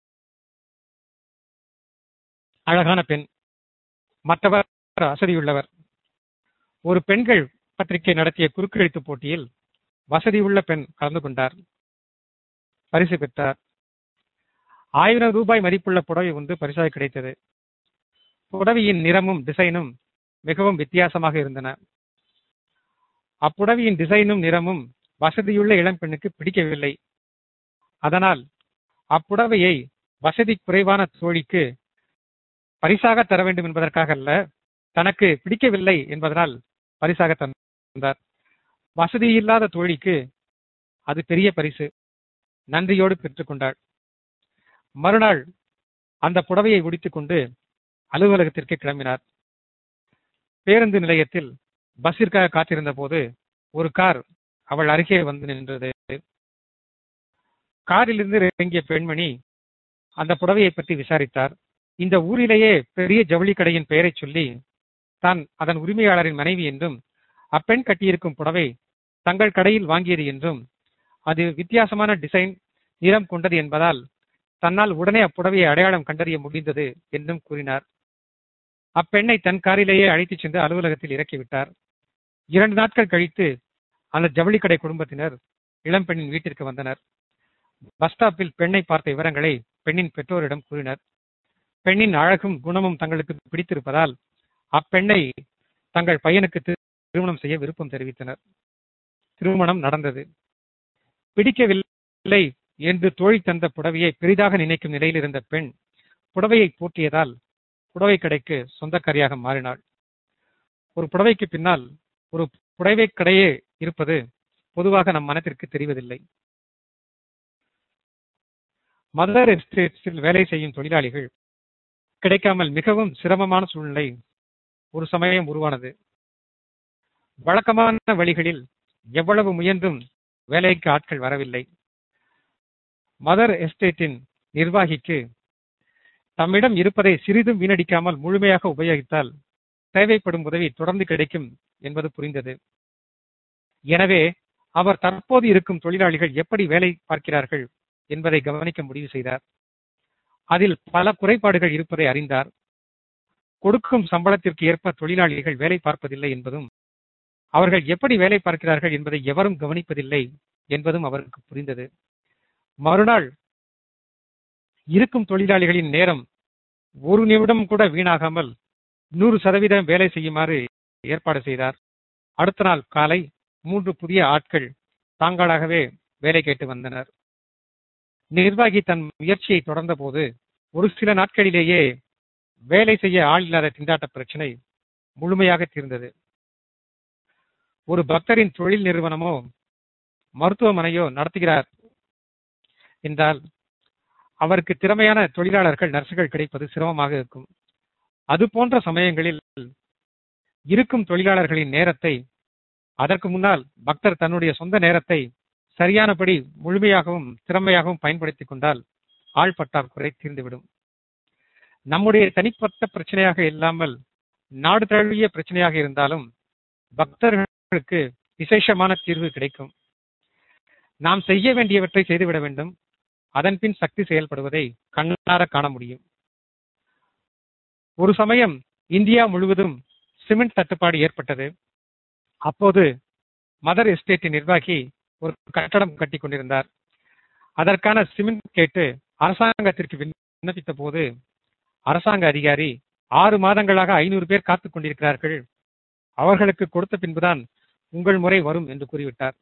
அழகான பெண் மற்றவர் வசதியுள்ளவர் ஒரு பெண்கள் பத்திரிகை நடத்திய குறுக்கெழுத்து போட்டியில் வசதியுள்ள பெண் கலந்து கொண்டார் பரிசு பெற்றார் ஆயிரம் ரூபாய் மதிப்புள்ள புடவை ஒன்று பரிசாக கிடைத்தது புடவையின் நிறமும் டிசைனும் மிகவும் வித்தியாசமாக இருந்தன அப்புடவையின் டிசைனும் நிறமும் வசதியுள்ள இளம் பெண்ணுக்கு பிடிக்கவில்லை அதனால் அப்புடவையை வசதி குறைவான தோழிக்கு பரிசாக தர வேண்டும் என்பதற்காக அல்ல தனக்கு பிடிக்கவில்லை என்பதனால் பரிசாக தந்தார் வசதி இல்லாத தோழிக்கு அது பெரிய பரிசு நன்றியோடு பெற்றுக்கொண்டாள் மறுநாள் அந்த புடவையை உடித்துக் கொண்டு அலுவலகத்திற்கு கிளம்பினார் பேருந்து நிலையத்தில் பஸ்ஸிற்காக காத்திருந்த போது ஒரு கார் அவள் அருகே வந்து நின்றது காரிலிருந்து இறங்கிய பெண்மணி அந்த புடவையை பற்றி விசாரித்தார் இந்த ஊரிலேயே பெரிய ஜவுளி கடையின் பெயரை சொல்லி தான் அதன் உரிமையாளரின் மனைவி என்றும் அப்பெண் கட்டியிருக்கும் புடவை தங்கள் கடையில் வாங்கியது என்றும் அது வித்தியாசமான டிசைன் நிறம் கொண்டது என்பதால் தன்னால் உடனே அப்புடவையை அடையாளம் கண்டறிய முடிந்தது என்றும் கூறினார் அப்பெண்ணை தன் காரிலேயே அழைத்துச் சென்று அலுவலகத்தில் இறக்கிவிட்டார் இரண்டு நாட்கள் கழித்து அந்த ஜவுளி கடை குடும்பத்தினர் இளம்பெண்ணின் வீட்டிற்கு வந்தனர் பஸ் ஸ்டாப்பில் பெண்ணை பார்த்த விவரங்களை பெண்ணின் பெற்றோரிடம் கூறினர் பெண்ணின் அழகும் குணமும் தங்களுக்கு பிடித்திருப்பதால் அப்பெண்ணை தங்கள் பையனுக்கு திருமணம் செய்ய விருப்பம் தெரிவித்தனர் திருமணம் நடந்தது பிடிக்கவில்லை என்று தோழி தந்த புடவையை பெரிதாக நினைக்கும் நிலையில் இருந்த பெண் புடவையை போற்றியதால் புடவை கடைக்கு சொந்தக்காரியாக மாறினாள் ஒரு புடவைக்கு பின்னால் ஒரு புடவை கடையே இருப்பது பொதுவாக நம் மனத்திற்கு தெரிவதில்லை மதர் எஸ்டேட்ஸில் வேலை செய்யும் தொழிலாளிகள் கிடைக்காமல் மிகவும் சிரமமான சூழ்நிலை ஒரு சமயம் உருவானது வழக்கமான வழிகளில் எவ்வளவு முயன்றும் வேலைக்கு ஆட்கள் வரவில்லை மதர் எஸ்டேட்டின் நிர்வாகிக்கு தம்மிடம் இருப்பதை சிறிதும் வீணடிக்காமல் முழுமையாக உபயோகித்தால் தேவைப்படும் உதவி தொடர்ந்து கிடைக்கும் என்பது புரிந்தது எனவே அவர் தற்போது இருக்கும் தொழிலாளிகள் எப்படி வேலை பார்க்கிறார்கள் என்பதை கவனிக்க முடிவு செய்தார் அதில் பல குறைபாடுகள் இருப்பதை அறிந்தார் கொடுக்கும் சம்பளத்திற்கு ஏற்ப தொழிலாளிகள் வேலை பார்ப்பதில்லை என்பதும் அவர்கள் எப்படி வேலை பார்க்கிறார்கள் என்பதை எவரும் கவனிப்பதில்லை என்பதும் அவருக்கு புரிந்தது மறுநாள் இருக்கும் தொழிலாளிகளின் நேரம் ஒரு நிமிடம் கூட வீணாகாமல் நூறு சதவீதம் வேலை செய்யுமாறு ஏற்பாடு செய்தார் அடுத்த நாள் காலை மூன்று புதிய ஆட்கள் தாங்களாகவே வேலை கேட்டு வந்தனர் நிர்வாகி தன் முயற்சியை தொடர்ந்த போது ஒரு சில நாட்களிலேயே வேலை செய்ய ஆள் இல்லாத திண்டாட்ட பிரச்சனை முழுமையாக தீர்ந்தது ஒரு பக்தரின் தொழில் நிறுவனமோ மருத்துவமனையோ நடத்துகிறார் என்றால் அவருக்கு திறமையான தொழிலாளர்கள் நர்சுகள் கிடைப்பது சிரமமாக இருக்கும் அது போன்ற சமயங்களில் இருக்கும் தொழிலாளர்களின் நேரத்தை அதற்கு முன்னால் பக்தர் தன்னுடைய சொந்த நேரத்தை சரியானபடி முழுமையாகவும் திறமையாகவும் பயன்படுத்திக் கொண்டால் ஆள் பற்றாக்குறை தீர்ந்துவிடும் நம்முடைய தனிப்பட்ட பிரச்சனையாக இல்லாமல் நாடு தழுவிய பிரச்சனையாக இருந்தாலும் பக்தர்களுக்கு விசேஷமான தீர்வு கிடைக்கும் நாம் செய்ய வேண்டியவற்றை செய்துவிட வேண்டும் அதன்பின் சக்தி செயல்படுவதை கண்ணார காண முடியும் ஒரு சமயம் இந்தியா முழுவதும் சிமெண்ட் தட்டுப்பாடு ஏற்பட்டது அப்போது மதர் எஸ்டேட் நிர்வாகி ஒரு கட்டடம் கட்டி கொண்டிருந்தார் அதற்கான சிமெண்ட் கேட்டு அரசாங்கத்திற்கு விண்ணப்பித்த போது அரசாங்க அதிகாரி ஆறு மாதங்களாக ஐநூறு பேர் காத்துக் கொண்டிருக்கிறார்கள் அவர்களுக்கு கொடுத்த பின்புதான் உங்கள் முறை வரும் என்று கூறிவிட்டார்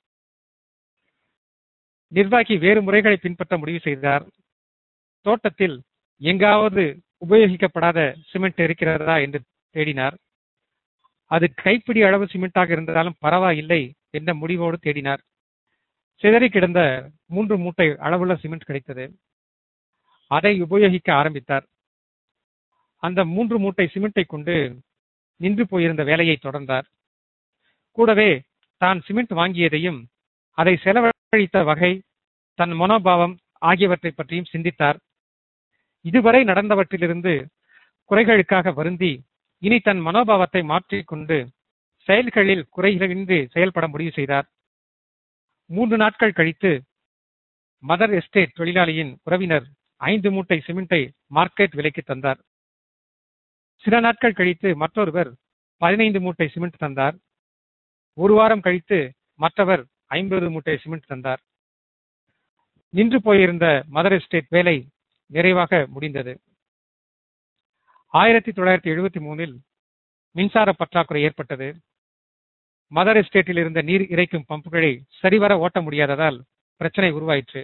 நிர்வாகி வேறு முறைகளை பின்பற்ற முடிவு செய்தார் தோட்டத்தில் எங்காவது உபயோகிக்கப்படாத சிமெண்ட் இருக்கிறதா என்று தேடினார் அது கைப்பிடி அளவு சிமெண்டாக இருந்தாலும் பரவாயில்லை என்ற முடிவோடு தேடினார் சிதறி கிடந்த மூன்று மூட்டை அளவுள்ள சிமெண்ட் கிடைத்தது அதை உபயோகிக்க ஆரம்பித்தார் அந்த மூன்று மூட்டை சிமெண்டை கொண்டு நின்று போயிருந்த வேலையை தொடர்ந்தார் கூடவே தான் சிமெண்ட் வாங்கியதையும் அதை செலவழித்த வகை தன் மனோபாவம் ஆகியவற்றை பற்றியும் சிந்தித்தார் இதுவரை நடந்தவற்றிலிருந்து குறைகளுக்காக வருந்தி இனி தன் மனோபாவத்தை மாற்றிக்கொண்டு செயல்களில் குறைகளின்றி செயல்பட முடிவு செய்தார் மூன்று நாட்கள் கழித்து மதர் எஸ்டேட் தொழிலாளியின் உறவினர் ஐந்து மூட்டை சிமெண்டை மார்க்கெட் விலைக்கு தந்தார் சில நாட்கள் கழித்து மற்றொருவர் பதினைந்து மூட்டை சிமெண்ட் தந்தார் ஒரு வாரம் கழித்து மற்றவர் ஐம்பது மூட்டை சிமெண்ட் தந்தார் நின்று போயிருந்த மதர் எஸ்டேட் வேலை நிறைவாக முடிந்தது ஆயிரத்தி தொள்ளாயிரத்தி எழுபத்தி மூணில் மின்சார பற்றாக்குறை ஏற்பட்டது மதர் எஸ்டேட்டில் இருந்த நீர் இறைக்கும் பம்புகளை சரிவர ஓட்ட முடியாததால் பிரச்சனை உருவாயிற்று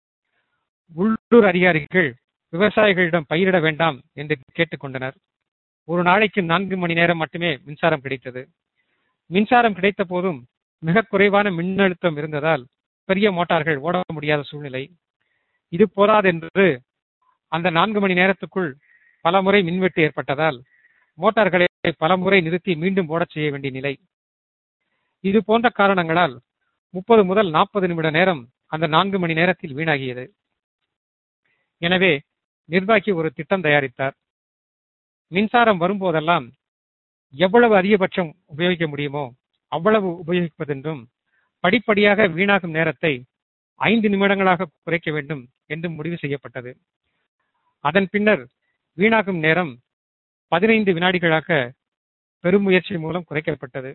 உள்ளூர் அதிகாரிகள் விவசாயிகளிடம் பயிரிட வேண்டாம் என்று கேட்டுக்கொண்டனர் ஒரு நாளைக்கு நான்கு மணி நேரம் மட்டுமே மின்சாரம் கிடைத்தது மின்சாரம் கிடைத்த போதும் மிக குறைவான மின்னழுத்தம் இருந்ததால் பெரிய மோட்டார்கள் ஓட முடியாத சூழ்நிலை இது போதாதென்று அந்த நான்கு மணி நேரத்துக்குள் பல முறை மின்வெட்டு ஏற்பட்டதால் மோட்டார்களை பல முறை நிறுத்தி மீண்டும் ஓடச் செய்ய வேண்டிய நிலை இது போன்ற காரணங்களால் முப்பது முதல் நாற்பது நிமிட நேரம் அந்த நான்கு மணி நேரத்தில் வீணாகியது எனவே நிர்வாகி ஒரு திட்டம் தயாரித்தார் மின்சாரம் வரும்போதெல்லாம் எவ்வளவு அதிகபட்சம் உபயோகிக்க முடியுமோ அவ்வளவு உபயோகிப்பதென்றும் படிப்படியாக வீணாகும் நேரத்தை ஐந்து நிமிடங்களாக குறைக்க வேண்டும் என்று முடிவு செய்யப்பட்டது அதன் பின்னர் வீணாகும் நேரம் பதினைந்து வினாடிகளாக பெருமுயற்சி மூலம் குறைக்கப்பட்டது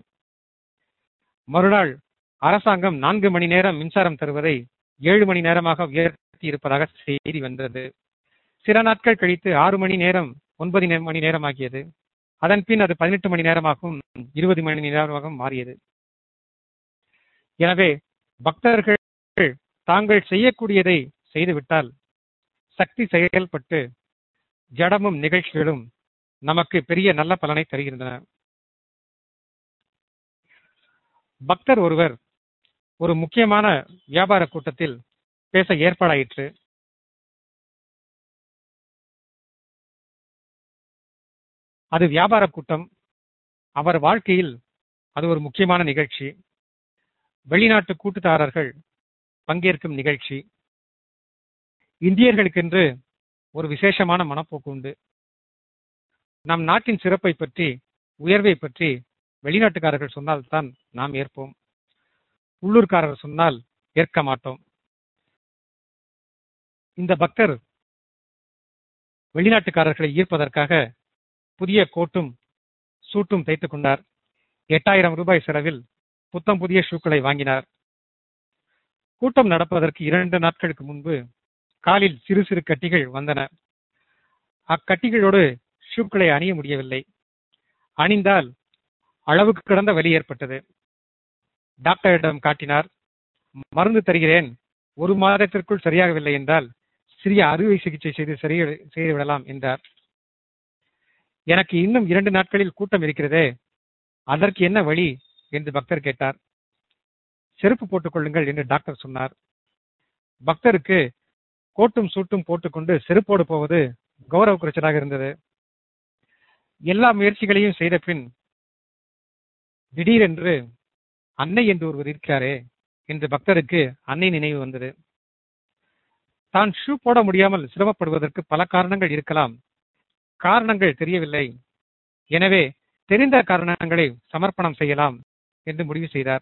மறுநாள் அரசாங்கம் நான்கு மணி நேரம் மின்சாரம் தருவதை ஏழு மணி நேரமாக உயர்த்தி இருப்பதாக செய்தி வந்தது சில நாட்கள் கழித்து ஆறு மணி நேரம் ஒன்பது நே- மணி நேரம் ஆகியது அதன் பின் அது பதினெட்டு மணி நேரமாகவும் இருபது மணி நேரமாகவும் மாறியது எனவே பக்தர்கள் தாங்கள் செய்யக்கூடியதை செய்துவிட்டால் சக்தி செயல்பட்டு ஜடமும் நிகழ்ச்சிகளும் நமக்கு பெரிய நல்ல பலனை தருகின்றன பக்தர் ஒருவர் ஒரு முக்கியமான வியாபார கூட்டத்தில் பேச ஏற்பாடாயிற்று அது வியாபார கூட்டம் அவர் வாழ்க்கையில் அது ஒரு முக்கியமான நிகழ்ச்சி வெளிநாட்டு கூட்டுத்தாரர்கள் பங்கேற்கும் நிகழ்ச்சி இந்தியர்களுக்கென்று ஒரு விசேஷமான மனப்போக்கு உண்டு நம் நாட்டின் சிறப்பை பற்றி உயர்வை பற்றி வெளிநாட்டுக்காரர்கள் சொன்னால்தான் நாம் ஏற்போம் உள்ளூர்காரர் சொன்னால் ஏற்க மாட்டோம் இந்த பக்தர் வெளிநாட்டுக்காரர்களை ஈர்ப்பதற்காக புதிய கோட்டும் சூட்டும் தைத்துக் கொண்டார் எட்டாயிரம் ரூபாய் செலவில் புத்தம் புதிய ஷூக்களை வாங்கினார் கூட்டம் நடப்பதற்கு இரண்டு நாட்களுக்கு முன்பு காலில் சிறு சிறு கட்டிகள் வந்தன அக்கட்டிகளோடு ஷூக்களை அணிய முடியவில்லை அணிந்தால் அளவுக்கு கடந்த வலி ஏற்பட்டது டாக்டரிடம் காட்டினார் மருந்து தருகிறேன் ஒரு மாதத்திற்குள் சரியாகவில்லை என்றால் சிறிய அறுவை சிகிச்சை செய்து சரி செய்து விடலாம் என்றார் எனக்கு இன்னும் இரண்டு நாட்களில் கூட்டம் இருக்கிறதே அதற்கு என்ன வழி என்று பக்தர் கேட்டார் செருப்பு போட்டுக் கொள்ளுங்கள் என்று டாக்டர் சொன்னார் பக்தருக்கு கோட்டும் சூட்டும் போட்டுக்கொண்டு செருப்போடு போவது கௌரவ குறைச்சலாக இருந்தது எல்லா முயற்சிகளையும் செய்த பின் திடீரென்று அன்னை என்று ஒருவர் இருக்கிறாரே என்று பக்தருக்கு அன்னை நினைவு வந்தது தான் ஷூ போட முடியாமல் சிரமப்படுவதற்கு பல காரணங்கள் இருக்கலாம் காரணங்கள் தெரியவில்லை எனவே தெரிந்த காரணங்களை சமர்ப்பணம் செய்யலாம் என்று முடிவு செய்தார்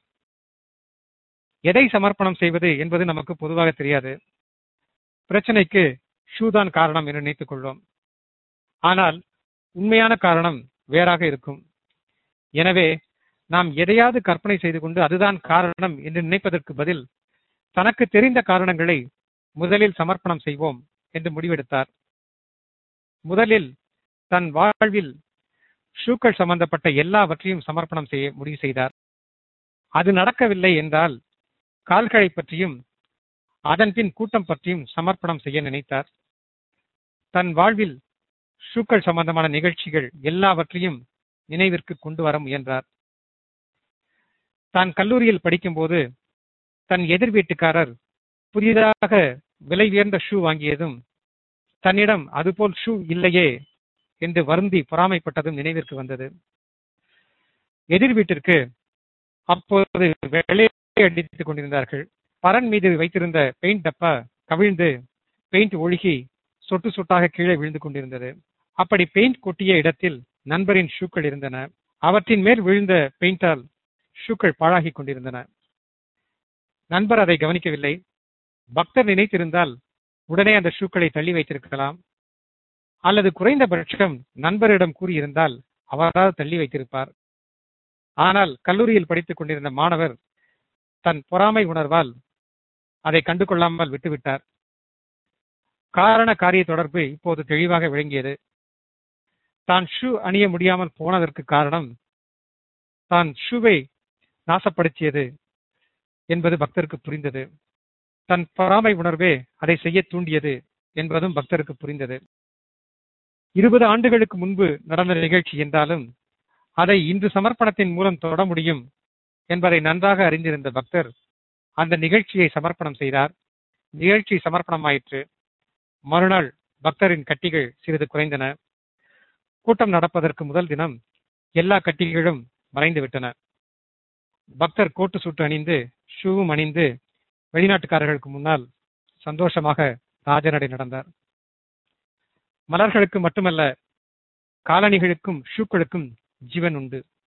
எதை சமர்ப்பணம் செய்வது என்பது நமக்கு பொதுவாக தெரியாது பிரச்சனைக்கு ஷூ தான் காரணம் என்று நினைத்துக் கொள்வோம் ஆனால் உண்மையான காரணம் வேறாக இருக்கும் எனவே நாம் எதையாவது கற்பனை செய்து கொண்டு அதுதான் காரணம் என்று நினைப்பதற்கு பதில் தனக்கு தெரிந்த காரணங்களை முதலில் சமர்ப்பணம் செய்வோம் என்று முடிவெடுத்தார் முதலில் தன் வாழ்வில் ஷூக்கள் சம்பந்தப்பட்ட எல்லாவற்றையும் சமர்ப்பணம் செய்ய முடிவு செய்தார் அது நடக்கவில்லை என்றால் கால்களை பற்றியும் அதன் பின் கூட்டம் பற்றியும் சமர்ப்பணம் செய்ய நினைத்தார் தன் வாழ்வில் ஷூக்கள் சம்பந்தமான நிகழ்ச்சிகள் எல்லாவற்றையும் நினைவிற்கு கொண்டு வர முயன்றார் தான் கல்லூரியில் படிக்கும்போது தன் எதிர் வீட்டுக்காரர் புதிதாக விலை உயர்ந்த ஷூ வாங்கியதும் தன்னிடம் அதுபோல் ஷூ இல்லையே என்று வருந்தி பொறாமைப்பட்டதும் நினைவிற்கு வந்தது எதிர் வீட்டிற்கு அப்போது வெள்ளை அடித்துக் கொண்டிருந்தார்கள் பரன் மீது வைத்திருந்த பெயிண்ட் டப்பா கவிழ்ந்து பெயிண்ட் ஒழுகி சொட்டு சொட்டாக கீழே விழுந்து கொண்டிருந்தது அப்படி பெயிண்ட் கொட்டிய இடத்தில் நண்பரின் ஷூக்கள் இருந்தன அவற்றின் மேல் விழுந்த பெயிண்டால் ஷூக்கள் பாழாகி கொண்டிருந்தன நண்பர் அதை கவனிக்கவில்லை பக்தர் நினைத்திருந்தால் உடனே அந்த ஷூக்களை தள்ளி வைத்திருக்கலாம் அல்லது குறைந்தபட்சம் நண்பரிடம் கூறியிருந்தால் அவரால் தள்ளி வைத்திருப்பார் ஆனால் கல்லூரியில் படித்துக் கொண்டிருந்த மாணவர் தன் பொறாமை உணர்வால் அதை கண்டு கொள்ளாமல் விட்டுவிட்டார் காரண காரிய தொடர்பு இப்போது தெளிவாக விளங்கியது தான் ஷூ அணிய முடியாமல் போனதற்கு காரணம் தான் ஷூவை நாசப்படுத்தியது என்பது பக்தருக்கு புரிந்தது தன் பொறாமை உணர்வே அதை செய்ய தூண்டியது என்பதும் பக்தருக்கு புரிந்தது இருபது ஆண்டுகளுக்கு முன்பு நடந்த நிகழ்ச்சி என்றாலும் அதை இன்று சமர்ப்பணத்தின் மூலம் தொட முடியும் என்பதை நன்றாக அறிந்திருந்த பக்தர் அந்த நிகழ்ச்சியை சமர்ப்பணம் செய்தார் நிகழ்ச்சி சமர்ப்பணமாயிற்று மறுநாள் பக்தரின் கட்டிகள் சிறிது குறைந்தன கூட்டம் நடப்பதற்கு முதல் தினம் எல்லா கட்டிகளும் மறைந்து விட்டன பக்தர் கோட்டு சூட்டு அணிந்து ஷூவும் அணிந்து வெளிநாட்டுக்காரர்களுக்கு முன்னால் சந்தோஷமாக ராஜநடை நடந்தார் மலர்களுக்கு மட்டுமல்ல காலணிகளுக்கும் ஷூக்களுக்கும் ஜீவன் உண்டு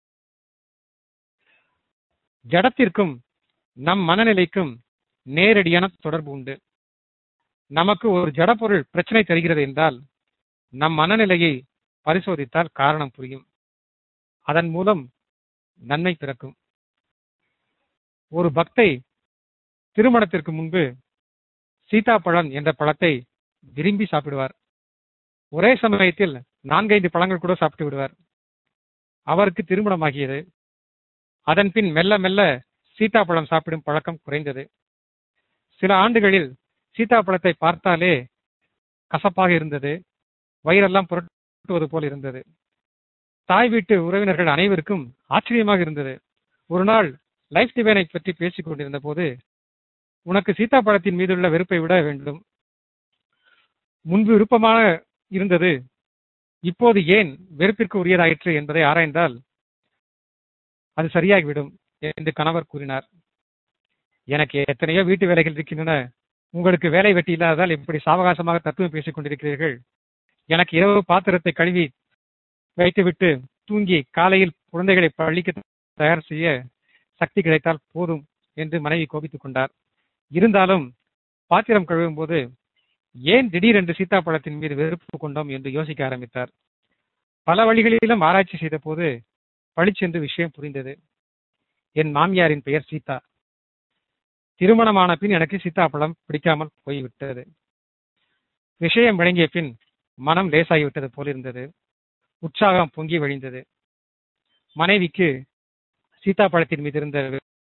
ஜடத்திற்கும் நம் மனநிலைக்கும் நேரடியான தொடர்பு உண்டு நமக்கு ஒரு ஜடப்பொருள் பிரச்சனை தருகிறது என்றால் நம் மனநிலையை பரிசோதித்தால் காரணம் புரியும் அதன் மூலம் நன்மை பிறக்கும் ஒரு பக்தை திருமணத்திற்கு முன்பு சீதாப்பழம் என்ற பழத்தை விரும்பி சாப்பிடுவார் ஒரே சமயத்தில் நான்கைந்து பழங்கள் கூட சாப்பிட்டு விடுவார் அவருக்கு திருமணமாகியது அதன் பின் மெல்ல மெல்ல சீதாப்பழம் சாப்பிடும் பழக்கம் குறைந்தது சில ஆண்டுகளில் சீதாப்பழத்தை பார்த்தாலே கசப்பாக இருந்தது வயிறெல்லாம் புரட்டுவது போல் இருந்தது தாய் வீட்டு உறவினர்கள் அனைவருக்கும் ஆச்சரியமாக இருந்தது ஒரு நாள் லைஃப் டிவைனை பற்றி பேசிக் கொண்டிருந்த போது உனக்கு சீதாப்பழத்தின் மீதுள்ள வெறுப்பை விட வேண்டும் முன்பு விருப்பமாக இருந்தது இப்போது ஏன் வெறுப்பிற்கு உரியதாயிற்று என்பதை ஆராய்ந்தால் அது சரியாகிவிடும் என்று கணவர் கூறினார் எனக்கு எத்தனையோ வீட்டு வேலைகள் இருக்கின்றன உங்களுக்கு வேலை வெட்டி இல்லாததால் இப்படி சாவகாசமாக தத்துவம் பேசிக் கொண்டிருக்கிறீர்கள் எனக்கு இரவு பாத்திரத்தை கழுவி வைத்துவிட்டு தூங்கி காலையில் குழந்தைகளை பள்ளிக்கு தயார் செய்ய சக்தி கிடைத்தால் போதும் என்று மனைவி கோபித்துக் கொண்டார் இருந்தாலும் பாத்திரம் கழுவும் போது ஏன் திடீரென்று சீதாப்பழத்தின் மீது வெறுப்பு கொண்டோம் என்று யோசிக்க ஆரம்பித்தார் பல வழிகளிலும் ஆராய்ச்சி செய்த போது பளிச்சென்று விஷயம் புரிந்தது என் மாமியாரின் பெயர் சீதா திருமணமான பின் எனக்கு சீதாப்பழம் பிடிக்காமல் போய்விட்டது விஷயம் விளங்கிய பின் மனம் லேசாகிவிட்டது போலிருந்தது உற்சாகம் பொங்கி வழிந்தது மனைவிக்கு சீதாப்பழத்தின் மீது இருந்த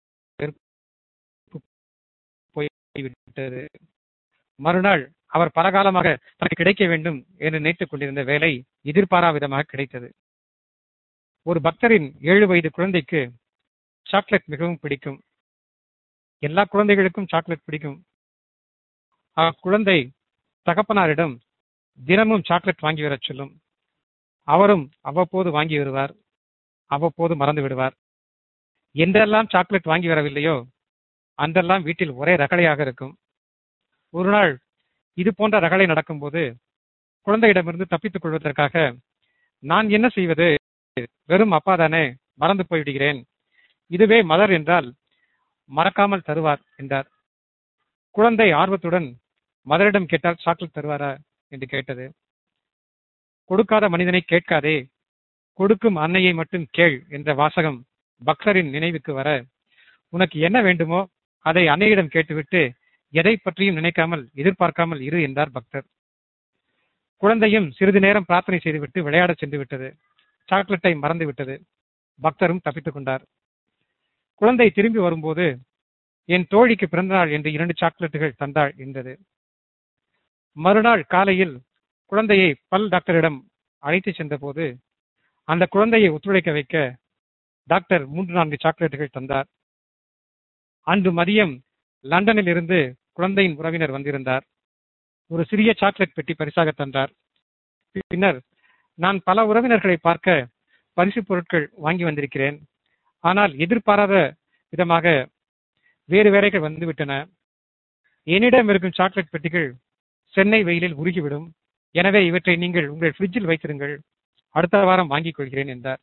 போய்விட்டது மறுநாள் அவர் பலகாலமாக தனக்கு கிடைக்க வேண்டும் என்று நினைத்துக் கொண்டிருந்த வேலை எதிர்பாரா விதமாக கிடைத்தது ஒரு பக்தரின் ஏழு வயது குழந்தைக்கு சாக்லேட் மிகவும் பிடிக்கும் எல்லா குழந்தைகளுக்கும் சாக்லேட் பிடிக்கும் அக்குழந்தை தகப்பனாரிடம் தினமும் சாக்லேட் வாங்கி வரச் சொல்லும் அவரும் அவ்வப்போது வாங்கி வருவார் அவ்வப்போது மறந்து விடுவார் என்றெல்லாம் சாக்லேட் வாங்கி வரவில்லையோ அன்றெல்லாம் வீட்டில் ஒரே ரகளையாக இருக்கும் ஒரு நாள் இது போன்ற ரகளை நடக்கும்போது குழந்தையிடமிருந்து தப்பித்துக் கொள்வதற்காக நான் என்ன செய்வது வெறும் அப்பா தானே மறந்து போய்விடுகிறேன் இதுவே மதர் என்றால் மறக்காமல் தருவார் என்றார் குழந்தை ஆர்வத்துடன் மதரிடம் கேட்டால் சாக்லேட் தருவாரா என்று கேட்டது கொடுக்காத மனிதனை கேட்காதே கொடுக்கும் அன்னையை மட்டும் கேள் என்ற வாசகம் பக்சரின் நினைவுக்கு வர உனக்கு என்ன வேண்டுமோ அதை அன்னையிடம் கேட்டுவிட்டு எதை பற்றியும் நினைக்காமல் எதிர்பார்க்காமல் இரு என்றார் பக்தர் குழந்தையும் சிறிது நேரம் பிரார்த்தனை செய்துவிட்டு விளையாட சென்று விட்டது சாக்லேட்டை மறந்து விட்டது பக்தரும் தப்பித்துக் கொண்டார் குழந்தை திரும்பி வரும்போது என் தோழிக்கு பிறந்தநாள் என்று இரண்டு சாக்லேட்டுகள் தந்தாள் என்றது மறுநாள் காலையில் குழந்தையை பல் டாக்டரிடம் அழைத்து சென்றபோது அந்த குழந்தையை ஒத்துழைக்க வைக்க டாக்டர் மூன்று நான்கு சாக்லேட்டுகள் தந்தார் அன்று மதியம் லண்டனில் இருந்து குழந்தையின் உறவினர் வந்திருந்தார் ஒரு சிறிய சாக்லேட் பெட்டி பரிசாக தந்தார் பின்னர் நான் பல உறவினர்களை பார்க்க பரிசு பொருட்கள் வாங்கி வந்திருக்கிறேன் ஆனால் எதிர்பாராத விதமாக வேறு வேலைகள் வந்துவிட்டன என்னிடம் இருக்கும் சாக்லேட் பெட்டிகள் சென்னை வெயிலில் உருகிவிடும் எனவே இவற்றை நீங்கள் உங்கள் ஃப்ரிட்ஜில் வைத்திருங்கள் அடுத்த வாரம் வாங்கிக் கொள்கிறேன் என்றார்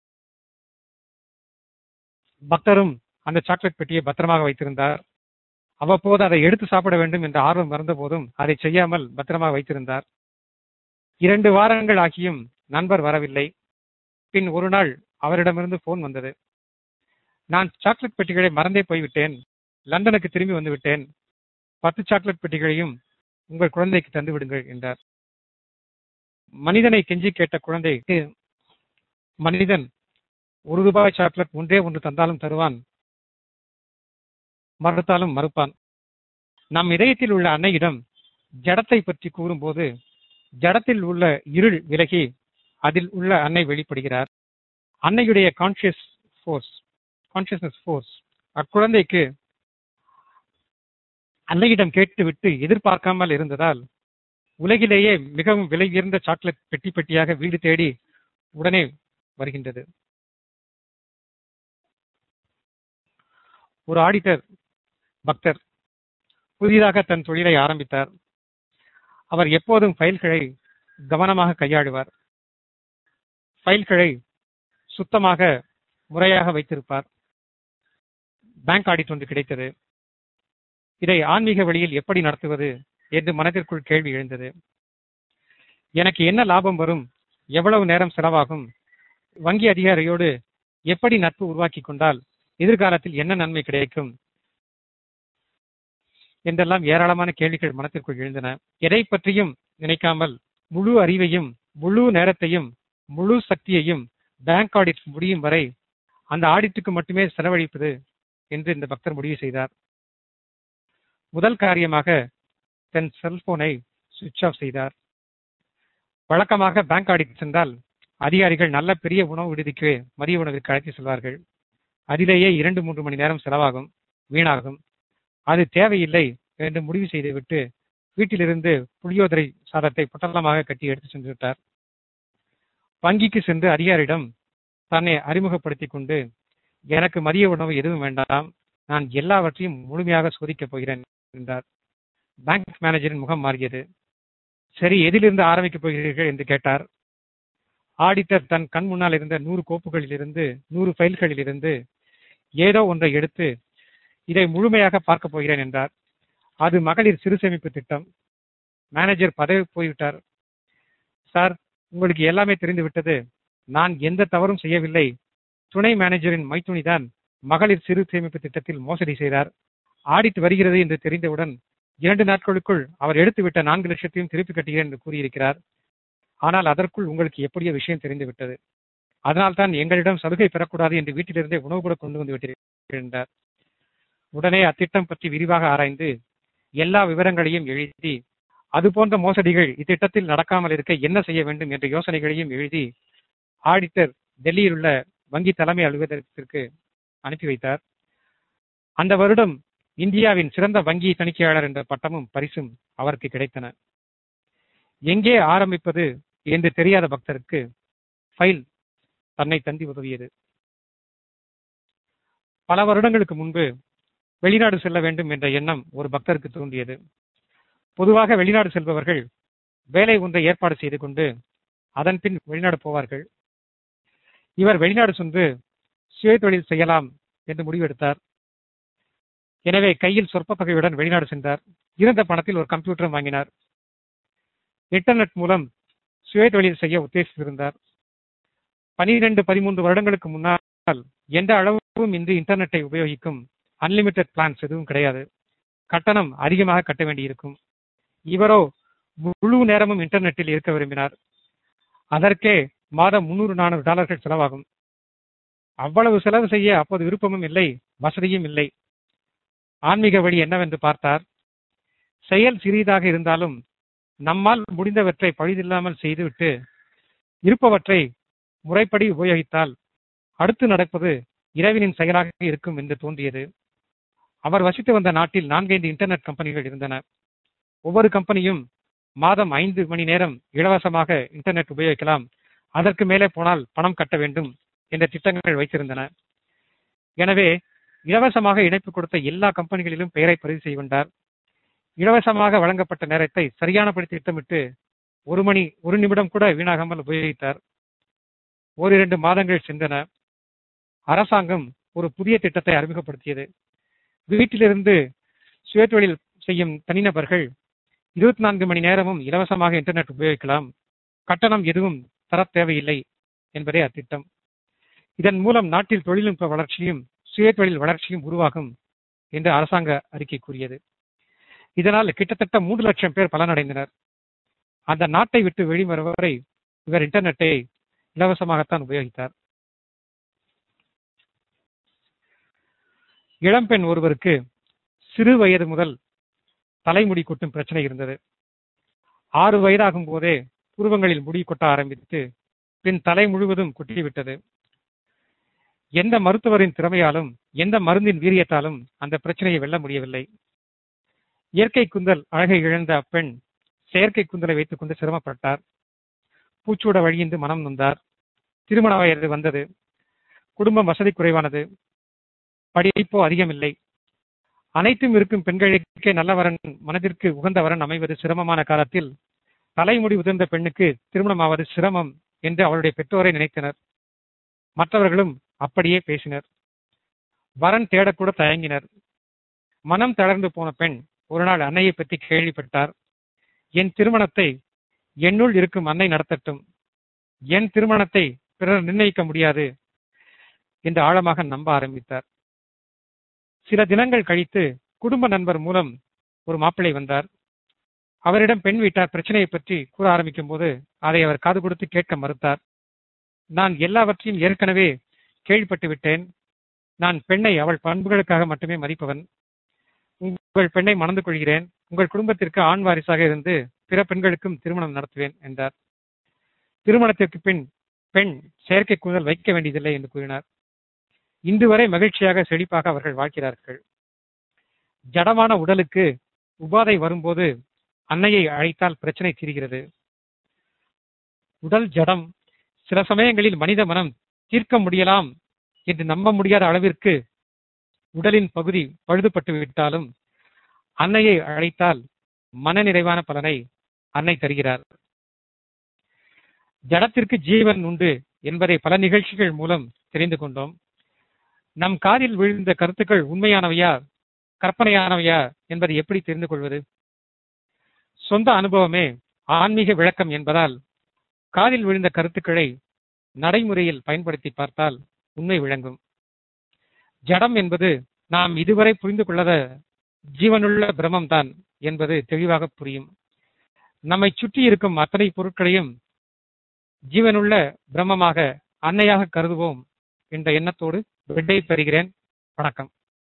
பக்தரும் அந்த சாக்லேட் பெட்டியை பத்திரமாக வைத்திருந்தார் அவ்வப்போது அதை எடுத்து சாப்பிட வேண்டும் என்ற ஆர்வம் மறந்த போதும் அதை செய்யாமல் பத்திரமாக வைத்திருந்தார் இரண்டு வாரங்கள் ஆகியும் நண்பர் வரவில்லை பின் ஒரு நாள் அவரிடமிருந்து போன் வந்தது நான் சாக்லேட் பெட்டிகளை மறந்தே போய்விட்டேன் லண்டனுக்கு திரும்பி வந்து விட்டேன் பத்து சாக்லேட் பெட்டிகளையும் உங்கள் குழந்தைக்கு தந்து விடுங்கள் என்றார் மனிதனை கெஞ்சி கேட்ட குழந்தைக்கு மனிதன் ஒரு ரூபாய் சாக்லேட் ஒன்றே ஒன்று தந்தாலும் தருவான் மறுத்தாலும் மறுப்பான் நம் இதயத்தில் உள்ள அன்னையிடம் ஜடத்தை பற்றி கூறும்போது ஜடத்தில் உள்ள இருள் விலகி அதில் உள்ள அன்னை வெளிப்படுகிறார் அன்னையுடைய கான்சியஸ் ஃபோர்ஸ் கான்சியஸ்னஸ் ஃபோர்ஸ் அக்குழந்தைக்கு அன்னையிடம் கேட்டுவிட்டு எதிர்பார்க்காமல் இருந்ததால் உலகிலேயே மிகவும் விலை உயர்ந்த சாக்லேட் பெட்டி பெட்டியாக வீடு தேடி உடனே வருகின்றது ஒரு ஆடிட்டர் பக்தர் புதிதாக தன் தொழிலை ஆரம்பித்தார் அவர் எப்போதும் ஃபைல்களை கவனமாக கையாளுவார் ஃபைல்களை சுத்தமாக முறையாக வைத்திருப்பார் பேங்க் ஆடிட் ஒன்று கிடைத்தது இதை ஆன்மீக வழியில் எப்படி நடத்துவது என்று மனதிற்குள் கேள்வி எழுந்தது எனக்கு என்ன லாபம் வரும் எவ்வளவு நேரம் செலவாகும் வங்கி அதிகாரியோடு எப்படி நட்பு உருவாக்கி கொண்டால் எதிர்காலத்தில் என்ன நன்மை கிடைக்கும் என்றெல்லாம் ஏராளமான கேள்விகள் மனத்திற்குள் எழுந்தன எதை பற்றியும் நினைக்காமல் முழு அறிவையும் முழு நேரத்தையும் முழு சக்தியையும் பேங்க் ஆடிட் முடியும் வரை அந்த ஆடிட்டுக்கு மட்டுமே செலவழிப்பது என்று இந்த பக்தர் முடிவு செய்தார் முதல் காரியமாக தன் செல்போனை சுவிட்ச் ஆஃப் செய்தார் வழக்கமாக பேங்க் ஆடிட் சென்றால் அதிகாரிகள் நல்ல பெரிய உணவு விடுதிக்கு மதிய உணவிற்கு அழைத்து செல்வார்கள் அதிலேயே இரண்டு மூன்று மணி நேரம் செலவாகும் வீணாகும் அது தேவையில்லை என்று முடிவு செய்துவிட்டு வீட்டிலிருந்து புளியோதரை சாதத்தை பொட்டலமாக கட்டி எடுத்து சென்று விட்டார் வங்கிக்கு சென்று அதிகாரியிடம் தன்னை அறிமுகப்படுத்திக் கொண்டு எனக்கு மதிய உணவு எதுவும் வேண்டாம் நான் எல்லாவற்றையும் முழுமையாக சோதிக்கப் போகிறேன் என்றார் பேங்க் மேனேஜரின் முகம் மாறியது சரி எதிலிருந்து ஆரம்பிக்கப் போகிறீர்கள் என்று கேட்டார் ஆடிட்டர் தன் கண் முன்னால் இருந்த நூறு கோப்புகளில் இருந்து நூறு ஃபைல்களில் இருந்து ஏதோ ஒன்றை எடுத்து இதை முழுமையாக பார்க்க போகிறேன் என்றார் அது மகளிர் சிறு சேமிப்பு திட்டம் மேனேஜர் பதவி போய்விட்டார் சார் உங்களுக்கு எல்லாமே தெரிந்து விட்டது நான் எந்த தவறும் செய்யவில்லை துணை மேனேஜரின் மைத்துணிதான் மகளிர் சிறு சேமிப்பு திட்டத்தில் மோசடி செய்தார் ஆடிட் வருகிறது என்று தெரிந்தவுடன் இரண்டு நாட்களுக்குள் அவர் எடுத்துவிட்ட நான்கு லட்சத்தையும் திருப்பி கட்டுகிறேன் என்று கூறியிருக்கிறார் ஆனால் அதற்குள் உங்களுக்கு எப்படியோ விஷயம் தெரிந்து விட்டது அதனால் தான் எங்களிடம் சலுகை பெறக்கூடாது என்று வீட்டிலிருந்தே உணவு கூட கொண்டு வந்து விட்டீர்கள் என்றார் உடனே அத்திட்டம் பற்றி விரிவாக ஆராய்ந்து எல்லா விவரங்களையும் எழுதி அது போன்ற மோசடிகள் இத்திட்டத்தில் நடக்காமல் இருக்க என்ன செய்ய வேண்டும் என்ற யோசனைகளையும் எழுதி ஆடிட்டர் டெல்லியில் உள்ள வங்கி தலைமை அலுவலகத்திற்கு அனுப்பி வைத்தார் அந்த வருடம் இந்தியாவின் சிறந்த வங்கி தணிக்கையாளர் என்ற பட்டமும் பரிசும் அவருக்கு கிடைத்தன எங்கே ஆரம்பிப்பது என்று தெரியாத பக்தருக்கு ஃபைல் தன்னை தந்தி உதவியது பல வருடங்களுக்கு முன்பு வெளிநாடு செல்ல வேண்டும் என்ற எண்ணம் ஒரு பக்தருக்கு தோன்றியது பொதுவாக வெளிநாடு செல்பவர்கள் வேலை ஒன்றை ஏற்பாடு செய்து கொண்டு அதன் பின் வெளிநாடு போவார்கள் இவர் வெளிநாடு சென்று சுய தொழில் செய்யலாம் என்று முடிவெடுத்தார் எனவே கையில் சொற்ப தொகையுடன் வெளிநாடு சென்றார் இருந்த பணத்தில் ஒரு கம்ப்யூட்டரும் வாங்கினார் இன்டர்நெட் மூலம் சுய தொழில் செய்ய உத்தேசித்திருந்தார் பனிரெண்டு பதிமூன்று வருடங்களுக்கு முன்னால் எந்த அளவும் இன்று இன்டர்நெட்டை உபயோகிக்கும் அன்லிமிட்டெட் பிளான்ஸ் எதுவும் கிடையாது கட்டணம் அதிகமாக கட்ட வேண்டியிருக்கும் இவரோ முழு நேரமும் இன்டர்நெட்டில் இருக்க விரும்பினார் அதற்கே மாதம் முன்னூறு நானூறு டாலர்கள் செலவாகும் அவ்வளவு செலவு செய்ய அப்போது விருப்பமும் இல்லை வசதியும் இல்லை ஆன்மீக வழி என்னவென்று பார்த்தார் செயல் சிறியதாக இருந்தாலும் நம்மால் முடிந்தவற்றை பழுதில்லாமல் செய்துவிட்டு இருப்பவற்றை முறைப்படி உபயோகித்தால் அடுத்து நடப்பது இறைவனின் செயலாக இருக்கும் என்று தோன்றியது அவர் வசித்து வந்த நாட்டில் நான்கைந்து இன்டர்நெட் கம்பெனிகள் இருந்தன ஒவ்வொரு கம்பெனியும் மாதம் ஐந்து மணி நேரம் இலவசமாக இன்டர்நெட் உபயோகிக்கலாம் அதற்கு மேலே போனால் பணம் கட்ட வேண்டும் என்ற திட்டங்கள் வைத்திருந்தன எனவே இலவசமாக இணைப்பு கொடுத்த எல்லா கம்பெனிகளிலும் பெயரை பதிவு செய்து கொண்டார் இலவசமாக வழங்கப்பட்ட நேரத்தை சரியானபடி திட்டமிட்டு ஒரு மணி ஒரு நிமிடம் கூட வீணாகாமல் உபயோகித்தார் ஓரிரண்டு மாதங்கள் சென்றன அரசாங்கம் ஒரு புதிய திட்டத்தை அறிமுகப்படுத்தியது வீட்டிலிருந்து சுயதொழில் செய்யும் தனிநபர்கள் இருபத்தி நான்கு மணி நேரமும் இலவசமாக இன்டர்நெட் உபயோகிக்கலாம் கட்டணம் எதுவும் தர தேவையில்லை என்பதே அத்திட்டம் இதன் மூலம் நாட்டில் தொழில்நுட்ப வளர்ச்சியும் சுயதொழில் வளர்ச்சியும் உருவாகும் என்று அரசாங்க அறிக்கை கூறியது இதனால் கிட்டத்தட்ட மூன்று லட்சம் பேர் பலனடைந்தனர் அந்த நாட்டை விட்டு வெளிவரும் வரை இவர் இன்டர்நெட்டை இலவசமாகத்தான் உபயோகித்தார் இளம்பெண் ஒருவருக்கு சிறு வயது முதல் தலைமுடி கொட்டும் பிரச்சனை இருந்தது ஆறு வயதாகும் போதே புருவங்களில் முடி கொட்ட ஆரம்பித்து பின் தலை முழுவதும் கொட்டிவிட்டது எந்த மருத்துவரின் திறமையாலும் எந்த மருந்தின் வீரியத்தாலும் அந்த பிரச்சனையை வெல்ல முடியவில்லை இயற்கை குந்தல் அழகை இழந்த அப்பெண் செயற்கை குந்தலை வைத்துக் கொண்டு சிரமப்பட்டார் பூச்சூட வழியின்றி மனம் நொந்தார் திருமண வயது வந்தது குடும்பம் வசதி குறைவானது படிப்போ அதிகமில்லை அனைத்தும் இருக்கும் பெண்களுக்கே நல்ல வரன் மனதிற்கு உகந்த வரன் அமைவது சிரமமான காலத்தில் தலைமுடி உதிர்ந்த பெண்ணுக்கு திருமணமாவது சிரமம் என்று அவளுடைய பெற்றோரை நினைத்தனர் மற்றவர்களும் அப்படியே பேசினர் வரன் தேடக்கூட தயங்கினர் மனம் தளர்ந்து போன பெண் ஒரு நாள் அன்னையை பற்றி கேள்விப்பட்டார் என் திருமணத்தை என்னுள் இருக்கும் அன்னை நடத்தட்டும் என் திருமணத்தை பிறர் நிர்ணயிக்க முடியாது என்று ஆழமாக நம்ப ஆரம்பித்தார் சில தினங்கள் கழித்து குடும்ப நண்பர் மூலம் ஒரு மாப்பிள்ளை வந்தார் அவரிடம் பெண் வீட்டார் பிரச்சனையை பற்றி கூற ஆரம்பிக்கும் போது அதை அவர் காது கொடுத்து கேட்க மறுத்தார் நான் எல்லாவற்றையும் ஏற்கனவே கேள்விப்பட்டு விட்டேன் நான் பெண்ணை அவள் பண்புகளுக்காக மட்டுமே மதிப்பவன் உங்கள் பெண்ணை மணந்து கொள்கிறேன் உங்கள் குடும்பத்திற்கு ஆண் வாரிசாக இருந்து பிற பெண்களுக்கும் திருமணம் நடத்துவேன் என்றார் திருமணத்திற்கு பின் பெண் செயற்கை கூந்தல் வைக்க வேண்டியதில்லை என்று கூறினார் இன்று வரை மகிழ்ச்சியாக செழிப்பாக அவர்கள் வாழ்கிறார்கள் ஜடமான உடலுக்கு உபாதை வரும்போது அன்னையை அழைத்தால் பிரச்சனை தீர்கிறது உடல் ஜடம் சில சமயங்களில் மனித மனம் தீர்க்க முடியலாம் என்று நம்ப முடியாத அளவிற்கு உடலின் பகுதி பழுதுபட்டு விட்டாலும் அன்னையை அழைத்தால் மனநிறைவான பலனை அன்னை தருகிறார் ஜடத்திற்கு ஜீவன் உண்டு என்பதை பல நிகழ்ச்சிகள் மூலம் தெரிந்து கொண்டோம் நம் காதில் விழுந்த கருத்துக்கள் உண்மையானவையா கற்பனையானவையா என்பதை எப்படி தெரிந்து கொள்வது சொந்த அனுபவமே ஆன்மீக விளக்கம் என்பதால் காதில் விழுந்த கருத்துக்களை நடைமுறையில் பயன்படுத்தி பார்த்தால் உண்மை விளங்கும் ஜடம் என்பது நாம் இதுவரை புரிந்து கொள்ளாத ஜீவனுள்ள பிரம்மம் தான் என்பது தெளிவாக புரியும் நம்மை சுற்றி இருக்கும் அத்தனை பொருட்களையும் ஜீவனுள்ள பிரம்மமாக அன்னையாக கருதுவோம் என்ற எண்ணத்தோடு விடை பெறுகிறேன் வணக்கம்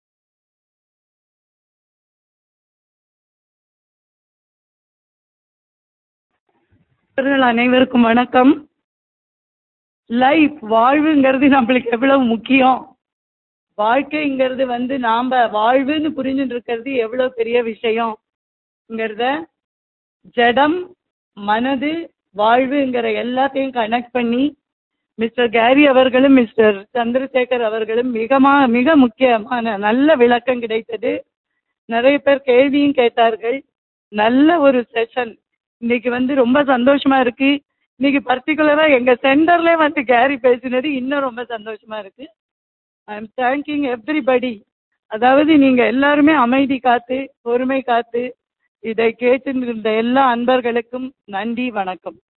நண்பர்கள் அனைவருக்கும் வணக்கம் லைஃப் வாழ்வுங்கிறது நம்மளுக்கு எவ்வளவு முக்கியம் வாழ்க்கைங்கிறது வந்து நாம வாழ்வுன்னு புரிஞ்சுட்டு இருக்கிறது எவ்வளவு பெரிய விஷயம்ங்கிறத ஜடம் மனது வாழ்வுங்கிற எல்லாத்தையும் கனெக்ட் பண்ணி மிஸ்டர் கேரி அவர்களும் மிஸ்டர் சந்திரசேகர் அவர்களும் மிகமா மிக முக்கியமான நல்ல விளக்கம் கிடைத்தது நிறைய பேர் கேள்வியும் கேட்டார்கள் நல்ல ஒரு செஷன் இன்னைக்கு வந்து ரொம்ப சந்தோஷமா இருக்கு இன்னைக்கு பர்டிகுலரா எங்க சென்டர்ல வந்து கேரி பேசினது இன்னும் ரொம்ப சந்தோஷமா இருக்கு ஐ எம் தேங்கிங் எவ்ரிபடி அதாவது நீங்க எல்லாருமே அமைதி காத்து பொறுமை காத்து இதை கேட்டு இருந்த எல்லா அன்பர்களுக்கும் நன்றி வணக்கம்